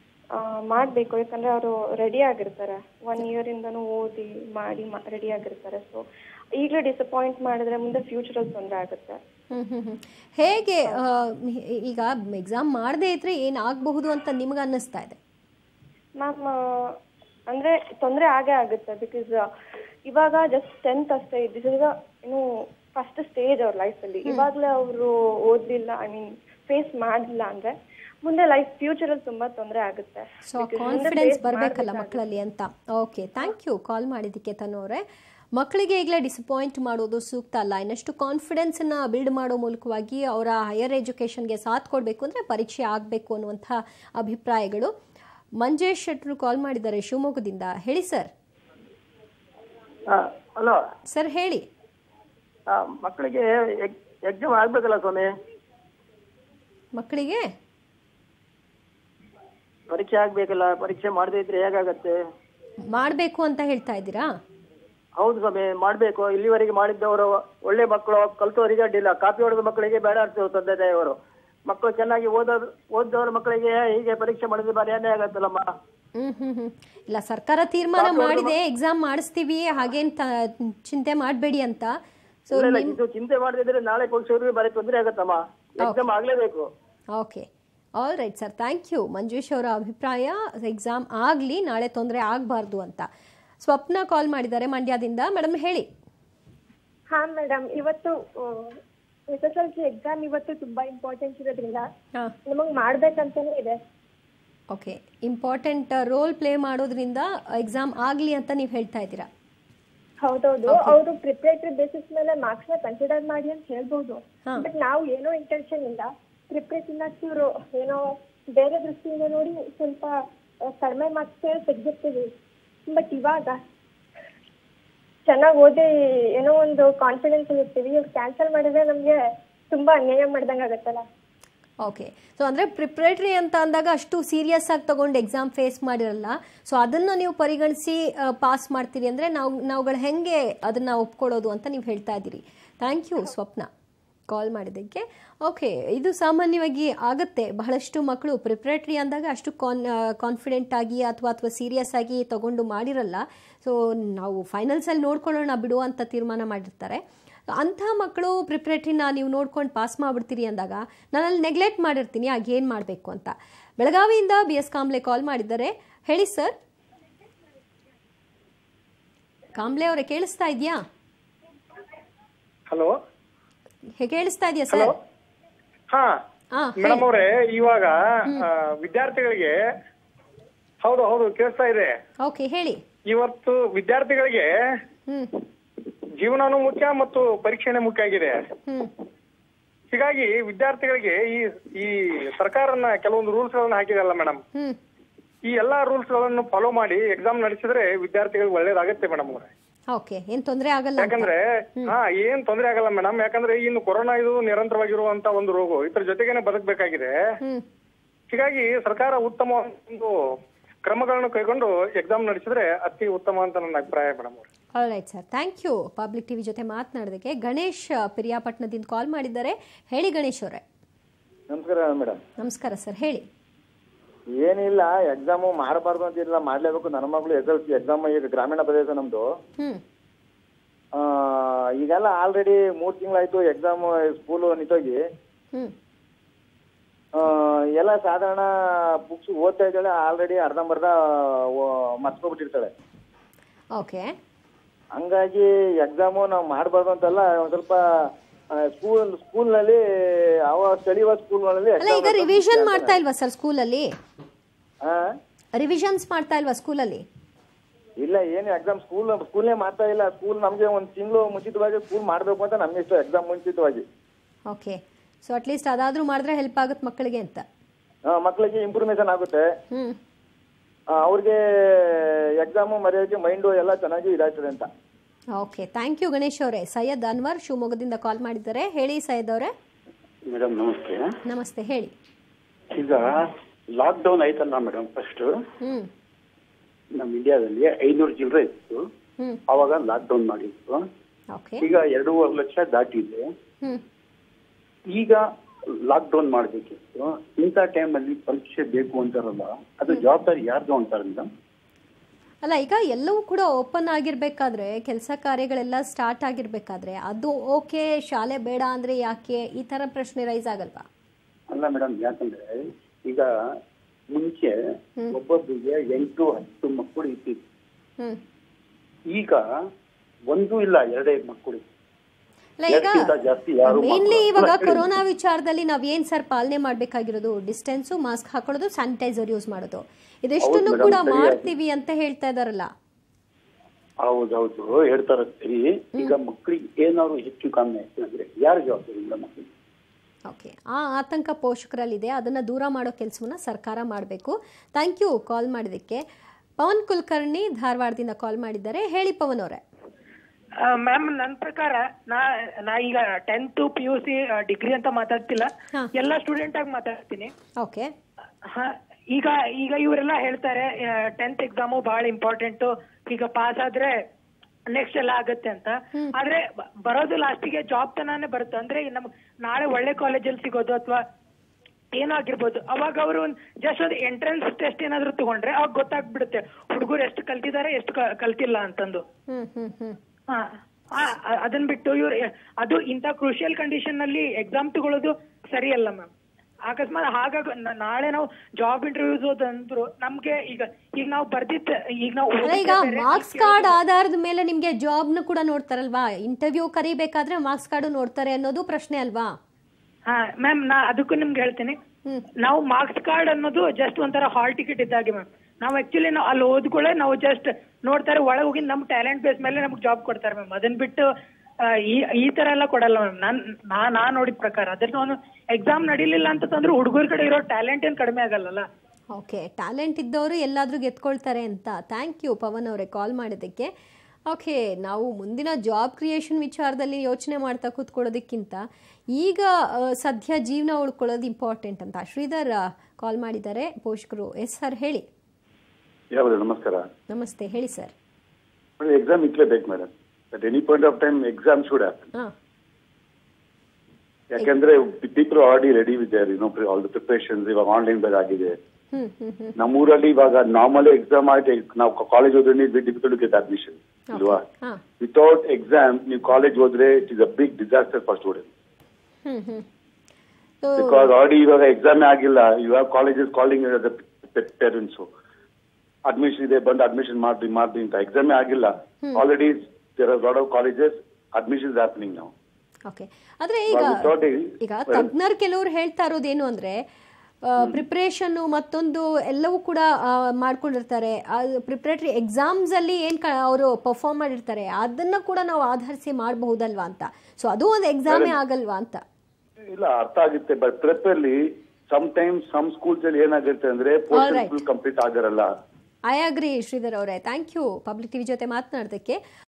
ಮಾಡಬೇಕು ಯಾಕಂದ್ರೆ ಅವರು ರೆಡಿ ಆಗಿರ್ತಾರೆ ಒನ್ ಇಯರಿಂದನೂ ಓದಿ ಮಾಡಿ ರೆಡಿ ಆಗಿರ್ತಾರೆ ಸೊ ಈಗಲೇ ಡಿಸಪಾಯಿಂಟ್ ಮಾಡಿದ್ರೆ ಮುಂದೆ ಫ್ಯೂಚರಲ್ಲಿ ತೊಂದರೆ ಆಗುತ್ತೆ ಹ್ಮ್ ಹ್ಮ್ ಹ್ಮ್. ಹೇಗೆ ಆ, ಈಗ ಎಕ್ಸಾಮ್ ಮಾಡದೇ ಇದ್ರೆ ಏನಾಗಬಹುದು ಅಂತ ನಿಮ್ಗೆ ಅನ್ನಿಸ್ತಾ ಇದೆ ಮ್ಯಾಮ್ ಅಂದ್ರೆ ತೊಂದರೆ ಆಗೇ ಆಗುತ್ತೆ ಬಿಕಾಸ್ ಇವಾಗ ಜಸ್ಟ್ ಟೆಂತ್ ಅಷ್ಟೇ ಇದ್ದಿದ್ದು ಈಗ ಇನ್ನು ಫಸ್ಟ್ ಸ್ಟೇಜ್ ಅವ್ರ ಲೈಫಲ್ಲಿ ಇವಾಗಲೇ ಅವರು ಓದ್ಲಿಲ್ಲ ಐ ಮೀನ್ ಫೇಸ್ ಮಾಡಲಿಲ್ಲ ಅಂದ್ರೆ ಮುಂದೆ ಲೈಫ್ ಫ್ಯೂಚರಲ್ಲಿ ತುಂಬಾ ತೊಂದರೆ ಆಗುತ್ತೆ ಸೊ Because ಮುಂದೆ ಕಾನ್ಫಿಡೆನ್ಸ್ face ಬರಬೇಕಲ್ಲ ಮಾಡ್ಬೇಕಾಗುತ್ತೆ. ಮಕ್ಕಳಲ್ಲಿ ಅಂತ ಓಕೆ ಥ್ಯಾಂಕ್ ಯು ಕಾಲ್ ಮಾಡಿದ್ದಕ್ಕೆ ತನ್ನೋರೆ ಮಕ್ಕಳಿಗೆ ಈಗಲೇ ಡಿಸಪಾಯಿಂಟ್ ಮಾಡೋದು ಸೂಕ್ತ ಅಲ್ಲ ಇನ್ನಷ್ಟು ಕಾನ್ಫಿಡೆನ್ಸನ್ನು ಬಿಲ್ಡ್ ಮಾಡೋ ಮೂಲಕವಾಗಿ ಅವರ ಹೈಯರ್ ಎಜುಕೇಷನ್ಗೆ ಸಾಥ್ ಕೊಡಬೇಕು ಅಂದರೆ ಪರೀಕ್ಷೆ ಆಗಬೇಕು ಅನ್ನುವಂಥ ಅಭಿಪ್ರಾಯಗಳು ಮಂಜೇಶ್ ಶೆಟ್ರು ಕಾಲ್ ಮಾಡಿದ್ದಾರೆ ಶಿವಮೊಗ್ಗದಿಂದ ಹೇಳಿ ಸರ್ ಹಲೋ ಸರ್ ಹೇಳಿ ಮಕ್ಕಳಿಗೆ ಎಕ್ಸಾಮ್ ಆಗ್ಬೇಕಲ್ಲ ಸ್ವಾಮಿ ಮಕ್ಕಳಿಗೆ ಪರೀಕ್ಷೆ ಆಗ್ಬೇಕಲ್ಲ ಪರೀಕ್ಷೆ ಮಾಡದೇ ಇದ್ರೆ ಹೇಗಾಗತ್ತೆ ಮಾಡಬೇಕು ಅಂತ ಹೇಳ್ತಾ ಇದ್ದೀರಾ ಹೌದು ಸ್ವಾಮಿ ಮಾಡ್ಬೇಕು ಇಲ್ಲಿವರೆಗೆ ಮಾಡಿದ್ದವರು ಒಳ್ಳೆ ಮಕ್ಕಳು ಕಲ್ತವರಿಗೆ ಅಡ್ಡಿಲ್ಲ ಕಾಪಿ ಹೊಡೆದ ಮಕ್ಕಳಿಗೆ ಬೇಡ ಆಗ್ತದೆ ತಂದೆ ತಾಯಿಯವರು ಮಕ್ಕಳು ಚೆನ್ನಾಗಿ ಓದೋದು ಓದೋರ ಮಕ್ಕಳಿಗೆ ಹೀಗೆ ಪರೀಕ್ಷೆ ಮಾಡಿದ್ರೆ ಬಾರಿ ಅನ್ಯಾಯ ಆಗತ್ತಲ್ಲಮ್ಮ ಹ್ಮ್ ಹ್ಮ್ ಹ್ಮ್ ಇಲ್ಲ ಸರ್ಕಾರ ತೀರ್ಮಾನ ಮಾಡಿದೆ ಎಕ್ಸಾಮ್ ಮಾಡಿಸ್ತೀವಿ ಹಾಗೇನ್ ತ- ಚಿಂತೆ ಮಾಡಬೇಡಿ ಅಂತ ಸೊ ಇಲ್ಲ, ಇಲ್ಲ, ಇದು ಚಿಂತೆ ಮಾಡದಿದ್ರೆ ನಾಳೆ ಪರೀಕ್ಷೆವರೆಗೆ ಬಾರಿ ತೊಂದರೆ ಆಗತ್ತಮ್ಮ ಎಕ್ಸಾಮ್ ಆಗ್ಲೇಬೇಕು okay all right sir thank you Manjush ಅವರ ಅಭಿಪ್ರಾಯ ಎಕ್ಸಾಮ್ ಆಗಲಿ ನಾಳೆ ತೊಂದರೆ ಆಗಬಾರ್ದು ಅಂತ ಸ್ವಪ್ನ ಕಾಲ್ ಮಾಡಿದ್ದಾರೆ ಮಂಡ್ಯದಿಂದ ಮೇಡಮ್ ಹೇಳಿ ಹಾ ಮೇಡಮ್ ಇವತ್ತು S S L C exam ಇವತ್ತು ತುಂಬಾ ಇಂಪಾರ್ಟೆನ್ಸ್ ಇರೋದ್ರಿಂದ ನಮಗ್ ಮಾಡ್ಬೇಕಂತಾನೆ ಇದೆ ಓಕೆ ಇಂಪಾರ್ಟೆಂಟ್ ರೋಲ್ ಪ್ಲೇ ಮಾಡೋದ್ರಿಂದ ಎಕ್ಸಾಮ್ ಆಗಲಿ ಅಂತ ನೀವು ಹೇಳ್ತಾ ಇದ್ದೀರಾ ಹೌದೌದು ಅವರು ಪ್ರಿಪರೇಟರಿ ಬೇಸಿಸ್ ಮೇಲೆ ಮಾರ್ಕ್ಸ್ ನ ಕನ್ಸಿಡರ್ ಮಾಡಿ ಅಂತ ಹೇಳ್ಬೋದು ಬಟ್ ನಾವು ಏನೋ ಇಂಟೆನ್ಷನ್ ಇಲ್ಲ ಪ್ರಿಪರೇಷನ್ ಇವರು ಏನೋ ಬೇರೆ ದೃಷ್ಟಿಯಿಂದ ನೋಡಿ ಸ್ವಲ್ಪ ಆ, ಕಡಿಮೆ ಮಾರ್ಕ್ಸ್ ತೆಗೆದಿರ್ತೀವಿ ಬಟ್ ಇವಾಗ ಚೆನ್ನಾಗಿ ಓದಿ ಏನೋ ಒಂದು ಕಾನ್ಫಿಡೆನ್ಸ್ ಇರ್ತೀವಿ ಇವ್ರು ಕ್ಯಾನ್ಸಲ್ ಮಾಡಿದ್ರೆ ನಮ್ಗೆ ತುಂಬಾ ಅನ್ಯಾಯ ಮಾಡ್ದಂಗೆ ಆಗತ್ತಲ್ಲ ಓಕೆ ಸೊ ಅಂದರೆ ಪ್ರಿಪ್ರೇಟ್ರಿ ಅಂತ ಅಂದಾಗ ಅಷ್ಟು ಸೀರಿಯಸ್ ಆಗಿ ತಗೊಂಡು ಎಕ್ಸಾಮ್ ಫೇಸ್ ಮಾಡಿರಲ್ಲ ಸೊ ಅದನ್ನು ನೀವು ಪರಿಗಣಿಸಿ ಪಾಸ್ ಮಾಡ್ತೀರಿ ಅಂದರೆ ನಾವು ನಾವುಗಳು ಹೆಂಗೆ ಅದನ್ನು ಒಪ್ಕೊಳ್ಳೋದು ಅಂತ ನೀವು ಹೇಳ್ತಾ ಇದ್ದೀರಿ ಥ್ಯಾಂಕ್ ಯು ಸ್ವಪ್ನ ಕಾಲ್ ಮಾಡಿದ್ದಕ್ಕೆ ಓಕೆ ಇದು ಸಾಮಾನ್ಯವಾಗಿ ಆಗುತ್ತೆ ಬಹಳಷ್ಟು ಮಕ್ಕಳು ಪ್ರಿಪ್ರೇಟ್ರಿ ಅಂದಾಗ ಅಷ್ಟು ಕಾನ್ ಕಾನ್ಫಿಡೆಂಟ್ ಆಗಿ ಅಥವಾ ಅಥವಾ ಸೀರಿಯಸ್ ಆಗಿ ತಗೊಂಡು ಮಾಡಿರಲ್ಲ ಸೊ ನಾವು ಫೈನಲ್ಸಲ್ಲಿ ನೋಡ್ಕೊಳ್ಳೋಣ ಬಿಡು ಅಂತ ತೀರ್ಮಾನ ಮಾಡಿರ್ತಾರೆ ಅಂಥ ಮಕ್ಕಳು ಪ್ರಿಪ್ರೇಟ್ರಿನ ನೀವು ನೋಡ್ಕೊಂಡು ಪಾಸ್ ಮಾಡಿಬಿಡ್ತೀರಿ ಅಂದಾಗ ನಾನು ಅಲ್ಲಿ ನೆಗ್ಲೆಕ್ಟ್ ಮಾಡಿರ್ತೀನಿ ಆಗ ಏನು ಮಾಡಬೇಕು ಅಂತ ಬೆಳಗಾವಿಯಿಂದ ಬಿ ಎಸ್ ಕಾಂಬ್ಳೆ ಕಾಲ್ ಮಾಡಿದ್ದಾರೆ ಹೇಳಿ ಸರ್ ಕಾಂಬ್ಳೆ ಅವರೇ ಕೇಳಿಸ್ತಾ ಇದೆಯಾ ಹಲೋ ಕೇಳಿಸ್ತಾ ಇದೆಯಾ ಸರ್ ಹಾ ಹಾ ಮೇಡಮ್ ಅವರೇ ಇವಾಗ ಆ, ವಿದ್ಯಾರ್ಥಿಗಳಿಗೆ ಹೌದು ಹೌದು ಕೇಳಿಸ್ತಾ ಇದೆ ಓಕೆ ಹೇಳಿ ಇವತ್ತು ವಿದ್ಯಾರ್ಥಿಗಳಿಗೆ ಹ್ಮ್ ಜೀವನನೂ ಮುಖ್ಯ ಮತ್ತು ಪರೀಕ್ಷೆನೇ ಮುಖ್ಯ ಆಗಿದೆ ಹ್ಮ್ ಹೀಗಾಗಿ ವಿದ್ಯಾರ್ಥಿಗಳಿಗೆ ಈ ಈ ಸರ್ಕಾರನ ಕೆಲವೊಂದು ರೂಲ್ಸ್ ಗಳನ್ನ ಹಾಕಿದಲ್ಲ ಮೇಡಮ್ ಹ್ಮ್ ಈ ಎಲ್ಲಾ ರೂಲ್ಸ್ ಗಳನ್ನು ಫಾಲೋ ಮಾಡಿ ಎಕ್ಸಾಮ್ ನಡೆಸಿದ್ರೆ ವಿದ್ಯಾರ್ಥಿಗಳಿಗೆ ಒಳ್ಳೇದಾಗತ್ತೆ ಮೇಡಮ್ ಅವರೇ ಓಕೆ ಏನು ತೊಂದರೆ ಆಗಲ್ಲ ಅಂತ. ಯಾಕಂದ್ರೆ ಹಾ ಏನ್ ತೊಂದರೆ ಆಗಲ್ಲ ಮೇಡಮ್ ಯಾಕಂದ್ರೆ ಇನ್ನು ಕೊರೋನಾ ಇದು ನಿರಂತರವಾಗಿರುವಂತ ಒಂದು ರೋಗ ಇದ್ರ ಜೊತೆಗೇನೆ ಬದುಕಬೇಕಾಗಿದೆ ಹ್ಮ್ ಹೀಗಾಗಿ ಸರ್ಕಾರ ಉತ್ತಮ ಒಂದು ಕ್ರಮಗಳನ್ನು ಕೈಗೊಂಡು ಎಕ್ಸಾಮ್ ನಡೆಸಿದ್ರೆ ಅತಿ ಉತ್ತಮ ಅಂತ ನನ್ನ ಅಭಿಪ್ರಾಯ ಮೇಡಮ್ ಅವ್ರೆ all right sir thank you public TV ಜೊತೆ ಮಾತನಾಡೋದಕ್ಕೆ ಗಣೇಶ್ ಪಿರಿಯಾಪಟ್ಟಣದಿಂದ ಕಾಲ್ ಮಾಡಿದ್ದಾರೆ ಹೇಳಿ ಗಣೇಶ್ ಅವರೇ ನಮಸ್ಕಾರ ಮೇಡಮ್ ನಮಸ್ಕಾರ ಸರ್ ಹೇಳಿ ಏನಿಲ್ಲ ಎಕ್ಸಾಮು ಮಾಡಬಾರ್ದು ಅಂತಿಲ್ಲ ಮಾಡ್ಲೇಬೇಕು ನನ್ನ ಮಗಳು ಎಸ್ ಎಲ್ ಸಿ ಎಕ್ಸಾಮ್ ಈಗ ಗ್ರಾಮೀಣ ಪ್ರದೇಶ ನಮ್ದು ಹ್ಮ್ ಆ, ಈಗೆಲ್ಲ ಆಲ್ರೆಡಿ ಮೂರ್ ತಿಂಗಳಾಯ್ತು ಎಕ್ಸಾಮ್ ಸ್ಕೂಲು ನಿಂತೋಗಿ ಹ್ಮ್ ಆ, ಎಲ್ಲ ಸಾಧಾರಣ ಬುಕ್ಸ್ ಓದ್ತಾ ಇದ್ದಾಳೆ ಆಲ್ರೆಡಿ ಅರ್ಧಂಬರ್ಧ ಮರ್ಸ್ಕೊಬಿಟ್ಟಿರ್ತಾಳೆ ಓಕೆ ಹಂಗಾಗಿ ಎಕ್ಸಾಮು ನಾವು ಮಾಡಬಾರ್ದು ಅಂತಲ್ಲ ಒಂದ್ ಸ್ವಲ್ಪ ಸ್ಕೂಲ್ ಸ್ಕೂಲ್ನಲ್ಲಿ ಅವ ಸ್ಟಡಿ ಸ್ಕೂಲ್ಗಳಲ್ಲಿ ಅಲ್ಲ ಈಗ ರಿವಿಷನ್ ಮಾಡ್ತಾ ಇಲ್ವಾ ಸರ್ ಸ್ಕೂಲಲ್ಲಿ ಹಾ ರಿವಿಷನ್ಸ್ ಮಾಡ್ತಾ ಇಲ್ವಾ ಸ್ಕೂಲಲ್ಲಿ ಇಲ್ಲ ಏನು ಎಕ್ಸಾಮ್ ಸ್ಕೂಲ್ ಸ್ಕೂಲ್ನೇ ಮಾಡ್ತಾ ಇಲ್ಲ ಸ್ಕೂಲ್ ನಮ್ಗೆ ಒಂದ್ ತಿಂಗಳು ಮುಂಚಿತವಾಗಿ ಸ್ಕೂಲ್ ಮಾಡ್ಬೇಕು ಅಂತ ನಮ್ಗೆ ಇಷ್ಟ ಎಕ್ಸಾಮ್ ಮುಂಚಿತವಾಗಿ ಓಕೆ ಸೊ ಅಟ್ಲೀಸ್ಟ್ ಅದಾದ್ರೂ ಮಾಡಿದ್ರೆ ಹೆಲ್ಪ್ ಆಗುತ್ತೆ ಮಕ್ಕಳಿಗೆ ಅಂತ ಆ, ಮಕ್ಕಳಿಗೆ ಇಂಪ್ರೂವ್ಮೇಷನ್ ಆಗುತ್ತೆ ಹ್ಮ್ ಆ, ಅವ್ರಿಗೆ ಎಕ್ಸಾಮು ಮರೆಯೋಕೆ ಮೈಂಡು ಎಲ್ಲ ಚೆನ್ನಾಗಿ ಇದಾಗ್ತದೆ ಅಂತ ಓಕೆ ಥ್ಯಾಂಕ್ ಯು ಗಣೇಶ್ ಅವರೇ ಸೈಯದ್ ಅನ್ವರ್ ಶಿವಮೊಗ್ಗದಿಂದ ಕಾಲ್ ಮಾಡಿದ್ದಾರೆ ಹೇಳಿ ಸೈಯದ್ ಅವರೇ ಮೇಡಮ್ ನಮಸ್ತೆ ನಮಸ್ತೆ ಹೇಳಿ ಈಗ ಲಾಕ್ ಡೌನ್ ಆಯ್ತಲ್ಲ ಮೇಡಮ್ ಫಸ್ಟ್ ಹ್ಮ್ ನಮ್ಮ ಇಂಡಿಯಾದಲ್ಲಿ ಐನೂರು ಚಿಲ್ಲರೆ ಇತ್ತು ಹ್ಮ್ ಅವಾಗ ಲಾಕ್ ಡೌನ್ ಮಾಡಿತ್ತು ಓಕೆ ಈಗ ಎರಡೂವರೆ ಲಕ್ಷ ದಾಟಿದೆ ಹ್ಮ್ ಈಗ ಲಾಕ್ ಡೌನ್ ಮಾಡ್ಬೇಕಿತ್ತು ಇಂಥ ಟೈಮಲ್ಲಿ ಪರೀಕ್ಷೆ ಬೇಕು ಅಂತಾರಲ್ಲ ಅದು ಜವಾಬ್ದಾರಿ ಯಾರ್ದು ಅಂತಾರೆ ಮೇಡಮ್ ಅಲ್ಲ ಈಗ ಎಲ್ಲವೂ ಕೂಡ ಓಪನ್ ಆಗಿರ್ಬೇಕಾದ್ರೆ ಕೆಲಸ ಕಾರ್ಯಗಳೆಲ್ಲ ಸ್ಟಾರ್ಟ್ ಆಗಿರ್ಬೇಕಾದ್ರೆ ಅದು ಓಕೆ ಶಾಲೆ ಬೇಡ ಅಂದ್ರೆ ಯಾಕೆ ಈ ತರ ಪ್ರಶ್ನೆ ರೈಸ್ ಆಗಲ್ವಾ ಅಲ್ಲ ಮೇಡಮ್ ಯಾಕಂದ್ರೆ ಈಗ ಮುಂಚೆ ಒಬ್ಬೊಬ್ಬರಿಗೆ ಎಂಟು ಹತ್ತು ಮಕ್ಕಳು ಇಟ್ಟಿದ್ರು ಹ್ಮ್ ಈಗ ಒಂದು ಇಲ್ಲ ಎರಡೇ ಮಕ್ಕಳು ಅಲ್ಲ ಈಗ ಎರಡಕ್ಕಿಂತ ಜಾಸ್ತಿ ಯಾರು ಮೇನ್ಲಿ ಮಕ್ಕಳು- ಇವಾಗ ಅಲ್ಲ, ಕೊರೋನಾ ವಿಚಾರದಲ್ಲಿ ನಾವ್ ಏನ್ ಸರ್ ಪಾಲನೆ ಮಾಡ್ಬೇಕಾಗಿರೋದು ಡಿಸ್ಟೆನ್ಸು ಮಾಸ್ಕ್ ಹಾಕೊಳ್ಳೋದು ಸ್ಯಾನಿಟೈಸರ್ ಯೂಸ್ ಮಾಡೋದು ಇದೆಷ್ಟನ್ನು ಹೌದು ಕೂಡ madam, ಸರಿಯಾಗಿ. ಮಾಡ್ತೀವಿ ಅಂತ ಹೇಳ್ತಾ ಇದಾರಲ್ಲ ಹೌದೌದು ಹೇಳ್ತಾರ ಸರಿ ಈಗ ಮಕ್ಕಳಿಗೆ ಏನಾದ್ರು ಹೆಚ್ಚು ಕಮ್ಮಿ ಆಯ್ತು ಅಂದ್ರೆ ಯಾರು ಜವಾಬ್ದಾರಿ ಇಲ್ಲ ಮಕ್ಕಳಿಗೆ ಓಕೆ ಆ ಆತಂಕ ಪೋಷಕರಲ್ಲಿದೆ ಅದನ್ನ ದೂರ ಮಾಡೋ ಕೆಲಸವನ್ನ ಸರ್ಕಾರ ಮಾಡಬೇಕು ಥ್ಯಾಂಕ್ ಯು ಕಾಲ್ ಮಾಡಿದ್ದಕ್ಕೆ ಪವನ್ ಕುಲಕರ್ಣಿ ಧಾರವಾಡದಿಂದ ಕಾಲ್ ಮಾಡಿದ್ದಾರೆ ಹೇಳಿ ಪವನ್ ಅವರೇ ಮ್ಯಾಮ್ ನನ್ನ ಪ್ರಕಾರ ನಾ ನಾ ಈಗ tenth P U C degree ಅಂತ ಮಾತಾಡ್ತಿಲ್ಲ ಎಲ್ಲ ಸ್ಟೂಡೆಂಟ್ ಆಗಿ ಮಾತಾಡ್ತೀನಿ ಓಕೆ ಹ, ಈಗ ಈಗ ಇವರೆಲ್ಲ ಹೇಳ್ತಾರೆ ಟೆಂತ್ ಎಕ್ಸಾಮು ಬಹಳ ಇಂಪಾರ್ಟೆಂಟ್ ಈಗ ಪಾಸ್ ಆದ್ರೆ ನೆಕ್ಸ್ಟ್ ಎಲ್ಲ ಆಗತ್ತೆ ಅಂತ ಆದ್ರೆ ಬ- ಬರೋದು ಲಾಸ್ಟಿಗೆ ಜಾಬ್ ತನಾನೇ ಬರುತ್ತೆ ಅಂದ್ರೆ ನಮ್ ನಾಳೆ ಒಳ್ಳೆ ಕಾಲೇಜಲ್ಲಿ ಸಿಗೋದು ಅಥವಾ ಏನಾಗಿರ್ಬೋದು ಅವಾಗ ಅವರು ಜಸ್ಟ್ ಒಂದು ಎಂಟ್ರೆನ್ಸ್ ಟೆಸ್ಟ್ ಏನಾದ್ರು ತಗೊಂಡ್ರೆ ಅವಾಗ ಗೊತ್ತಾಗ್ಬಿಡುತ್ತೆ ಹುಡುಗರು ಎಷ್ಟು ಕಲ್ತಿದ್ದಾರೆ ಎಷ್ಟು ಕ- ಕಲ್ತಿಲ್ಲ ಅಂತಂದು ಹ್ಮ್ ಹ್ಮ್ ಹ್ಮ್ ಹಾ ಆ, ಅ- ಅದನ್ ಬಿಟ್ಟು ಇವ್ರು ಅದು ಇಂಥ ಕ್ರೂಷಿಯಲ್ ಕಂಡೀಷನ್ ನಲ್ಲಿ ಎಕ್ಸಾಮ್ ತಗೊಳ್ಳೋದು ಸರಿಯಲ್ಲ ಮ್ಯಾಮ್ ಅಕಸ್ಮಾತ್ ಹಾಗಾಗಿ ನ- ನಾಳೆ ನಾವು ಜಾಬ್ ಇಂಟರ್ವ್ಯೂಸ್ ಹೋದಂದ್ರು ನಮ್ಗೆ ಈಗ ಈಗ ನಾವು ಬರ್ದಿದ್ದ ಈಗ ನಾವು ಅಲ್ಲ ಈಗ ಮಾರ್ಕ್ಸ್ ಕಾರ್ಡ್ ಆಧಾರದ ಮೇಲೆ ನಿಮ್ಗೆ ಜಾಬ್ನು ಕೂಡ ನೋಡ್ತಾರಲ್ವಾ ಇಂಟರ್ವ್ಯೂ ಕರಿಬೇಕಾದ್ರೆ ಮಾರ್ಕ್ಸ್ ಕಾರ್ಡು ನೋಡ್ತಾರೆ ಅನ್ನೋದು ಪ್ರಶ್ನೆ ಅಲ್ವಾ ಹಾ ಮ್ಯಾಮ್ ನಾ ಅದಕ್ಕೂ ನಿಮ್ಗೆ ಹೇಳ್ತೀನಿ ನಾವು ಮಾರ್ಕ್ಸ್ ಕಾರ್ಡ್ ಅನ್ನೋದು ಜಸ್ಟ್ ಒಂಥರ ಹಾಲ್ ಟಿಕೆಟ್ ಇದ್ದಾಗೆ ಮ್ಯಾಮ್ ನಾವು ಆಕ್ಚುಲಿ ನಾವು ಅಲ್ಲಿ ಓದ್ಕೊಳ್ಳೆ ನಾವು ಜಸ್ಟ್ ನೋಡ್ತಾರೆ ಒಳಗೆ ಹೋಗಿ ನಮ್ ಟ್ಯಾಲೆಂಟ್ ಬೇಸ್ ಮೇಲೆ ನಮ್ಗೆ ಜಾಬ್ ಕೊಡ್ತಾರೆ ಮ್ಯಾಮ್ ಅದನ್ನ ಬಿಟ್ಟು ಆ, ಈ ಈ ತರ ಎಲ್ಲ ಕೊಡಲ್ಲ ಮ್ಯಾಮ್ ನಾನ್ ನಾ ನಾ ನೋಡಿದ ಪ್ರಕಾರ ಅದ್ರ ಒಂದು ಎಕ್ಸಾಮ್ ನಡೀಲಿಲ್ಲ ಅಂತಂದ್ರೆ ಹುಡುಗರ ಕಡೆ ಇರೋ ಟ್ಯಾಲೆಂಟ್ ಏನ್ ಕಡಿಮೆ ಆಗಲ್ಲ ಓಕೆ ಟ್ಯಾಲೆಂಟ್ ಇದ್ದವರು ಎಲ್ಲಾದ್ರೂ ಗೆದ್ಕೊಳ್ತಾರೆ ಅಂತ ಥ್ಯಾಂಕ್ ಯು ಪವನ್ ಅವರೇ ಕಾಲ್ ಮಾಡಿದ್ದಕ್ಕೆ ಓಕೆ ನಾವು ಮುಂದಿನ ಜಾಬ್ ಕ್ರಿಯೇಷನ್ ವಿಚಾರದಲ್ಲಿ ಯೋಚನೆ ಮಾಡ್ತಾ ಕೂತ್ಕೊಳ್ಳೋದಕ್ಕಿಂತ ಈಗ ಆ, ಸದ್ಯ ಜೀವನ ಉಳ್ಕೊಳ್ಳೋದು ಇಂಪಾರ್ಟೆಂಟ್ ಅಂತ ಶ್ರೀಧರ್ ಕಾಲ್ ಮಾಡಿದ್ದಾರೆ ಪೋಷಕರು ಎಸ್ ಸರ್ ಹೇಳಿ ಯಾವ್ದು ನಮಸ್ಕಾರ ನಮಸ್ತೆ ಹೇಳಿ ಸರ್ ಎಕ್ಸಾಮ್ ಇಕ್ಲೇಬೇಕು madam at any point of time exam should happen ಹಾಂ ಯಾಕಂದ್ರೆ ಪೀಪಲ್ ಆಲ್ರೆಡಿ ರೆಡಿ ವಿದ್ಯಾರ್ ನೋ ಆಲ್ ದ ಪ್ರಿಪರೇಷನ್ಸ್ ಇವಾಗ ಆನ್ಲೈನ್ ಬೇರೆ ಆಗಿದೆ ಹ್ಮ್ ಹ್ಮ್ ಹ್ಮ್ ನಮ್ಮೂರಲ್ಲಿ ಇವಾಗ ನಾರ್ಮಲ್ ಎಕ್ಸಾಮ್ ಆಗಿ ನಾವು ಕಾಲೇಜ್ ಹೋದ್ರೆ it difficult to get admission ಇಲ್ವಾ ಹಾಂ ವಿತೌಟ್ ಎಕ್ಸಾಮ್ ನೀವು ಕಾಲೇಜ್ ಹೋದ್ರೆ it is a big disaster for student hmm hmm because already ಇವಾಗ ಎಕ್ಸಾಮ್ ಆಗಿಲ್ಲ ಇವಾಗ ಕಾಲೇಜಸ್ ಕಾಲಿಂಗ್ ಪೇರೆಂಟ್ಸ್ ಅಡ್ಮಿಷನ್ ಇದೆ ಬಂದು ಅಡ್ಮಿಷನ್ ಮಾಡ್ರಿ ಮಾಡ್ರಿ ಅಂತ ಎಕ್ಸಾಮೇ ಆಗಿಲ್ಲ ಹ್ಮ್. Already there are lot of colleges admissions happening ನಾವು ಓಕೆ ಆದ್ರೆ ಈಗ without it, ಈಗ ತಜ್ಞರು ಕೆಲವರು ಹೇಳ್ತಾ ಇರೋದೇನು ಅಂದ್ರೆ ಪ್ರಿಪ್ರೇಷನ್ ಮತ್ತೊಂದು ಎಲ್ಲವೂ ಕೂಡ ಆ, ಮಾಡ್ಕೊಂಡಿರ್ತಾರೆ ಪ್ರಿಪ್ರೇಟರಿ ಎಕ್ಸಾಮ್ಸ್ ಅಲ್ಲಿ ಏನ್ ಅವರು ಪರ್ಫಾರ್ಮ್ ಮಾಡಿರ್ತಾರೆ ಅದನ್ನ ಕೂಡ ನಾವು ಆಧರಿಸಿ ಮಾಡಬಹುದಲ್ವಾ ಅಂತ ಸೊ ಅದು ಒಂದು ಎಕ್ಸಾಮೇ ಆಗಲ್ವಾ ಅಂತ ಇಲ್ಲ ಅರ್ಥ ಆಗುತ್ತೆ ಬಟ್ ಪ್ರೆಪಲ್ಲಿ ಸಮ್ ಟೈಮ್ಸ್ ಸಮ್ ಸ್ಕೂಲ್ಸ್ ಅಲ್ಲಿ ಏನಾಗುತ್ತೆ ಅಂದ್ರೆ ಪೋರ್ಷನ್ Alright. ಫುಲ್ ಕಂಪ್ಲೀಟ್ ಆಗಿರಲ್ಲ ಐ ಅಗ್ರಿ ಶ್ರೀಧರ್ ಅವರೇ ಥ್ಯಾಂಕ್ ಯು ಪಬ್ಲಿಕ್ ಟಿವಿ ಜೊತೆ ಮಾತನಾಡೋದಕ್ಕೆ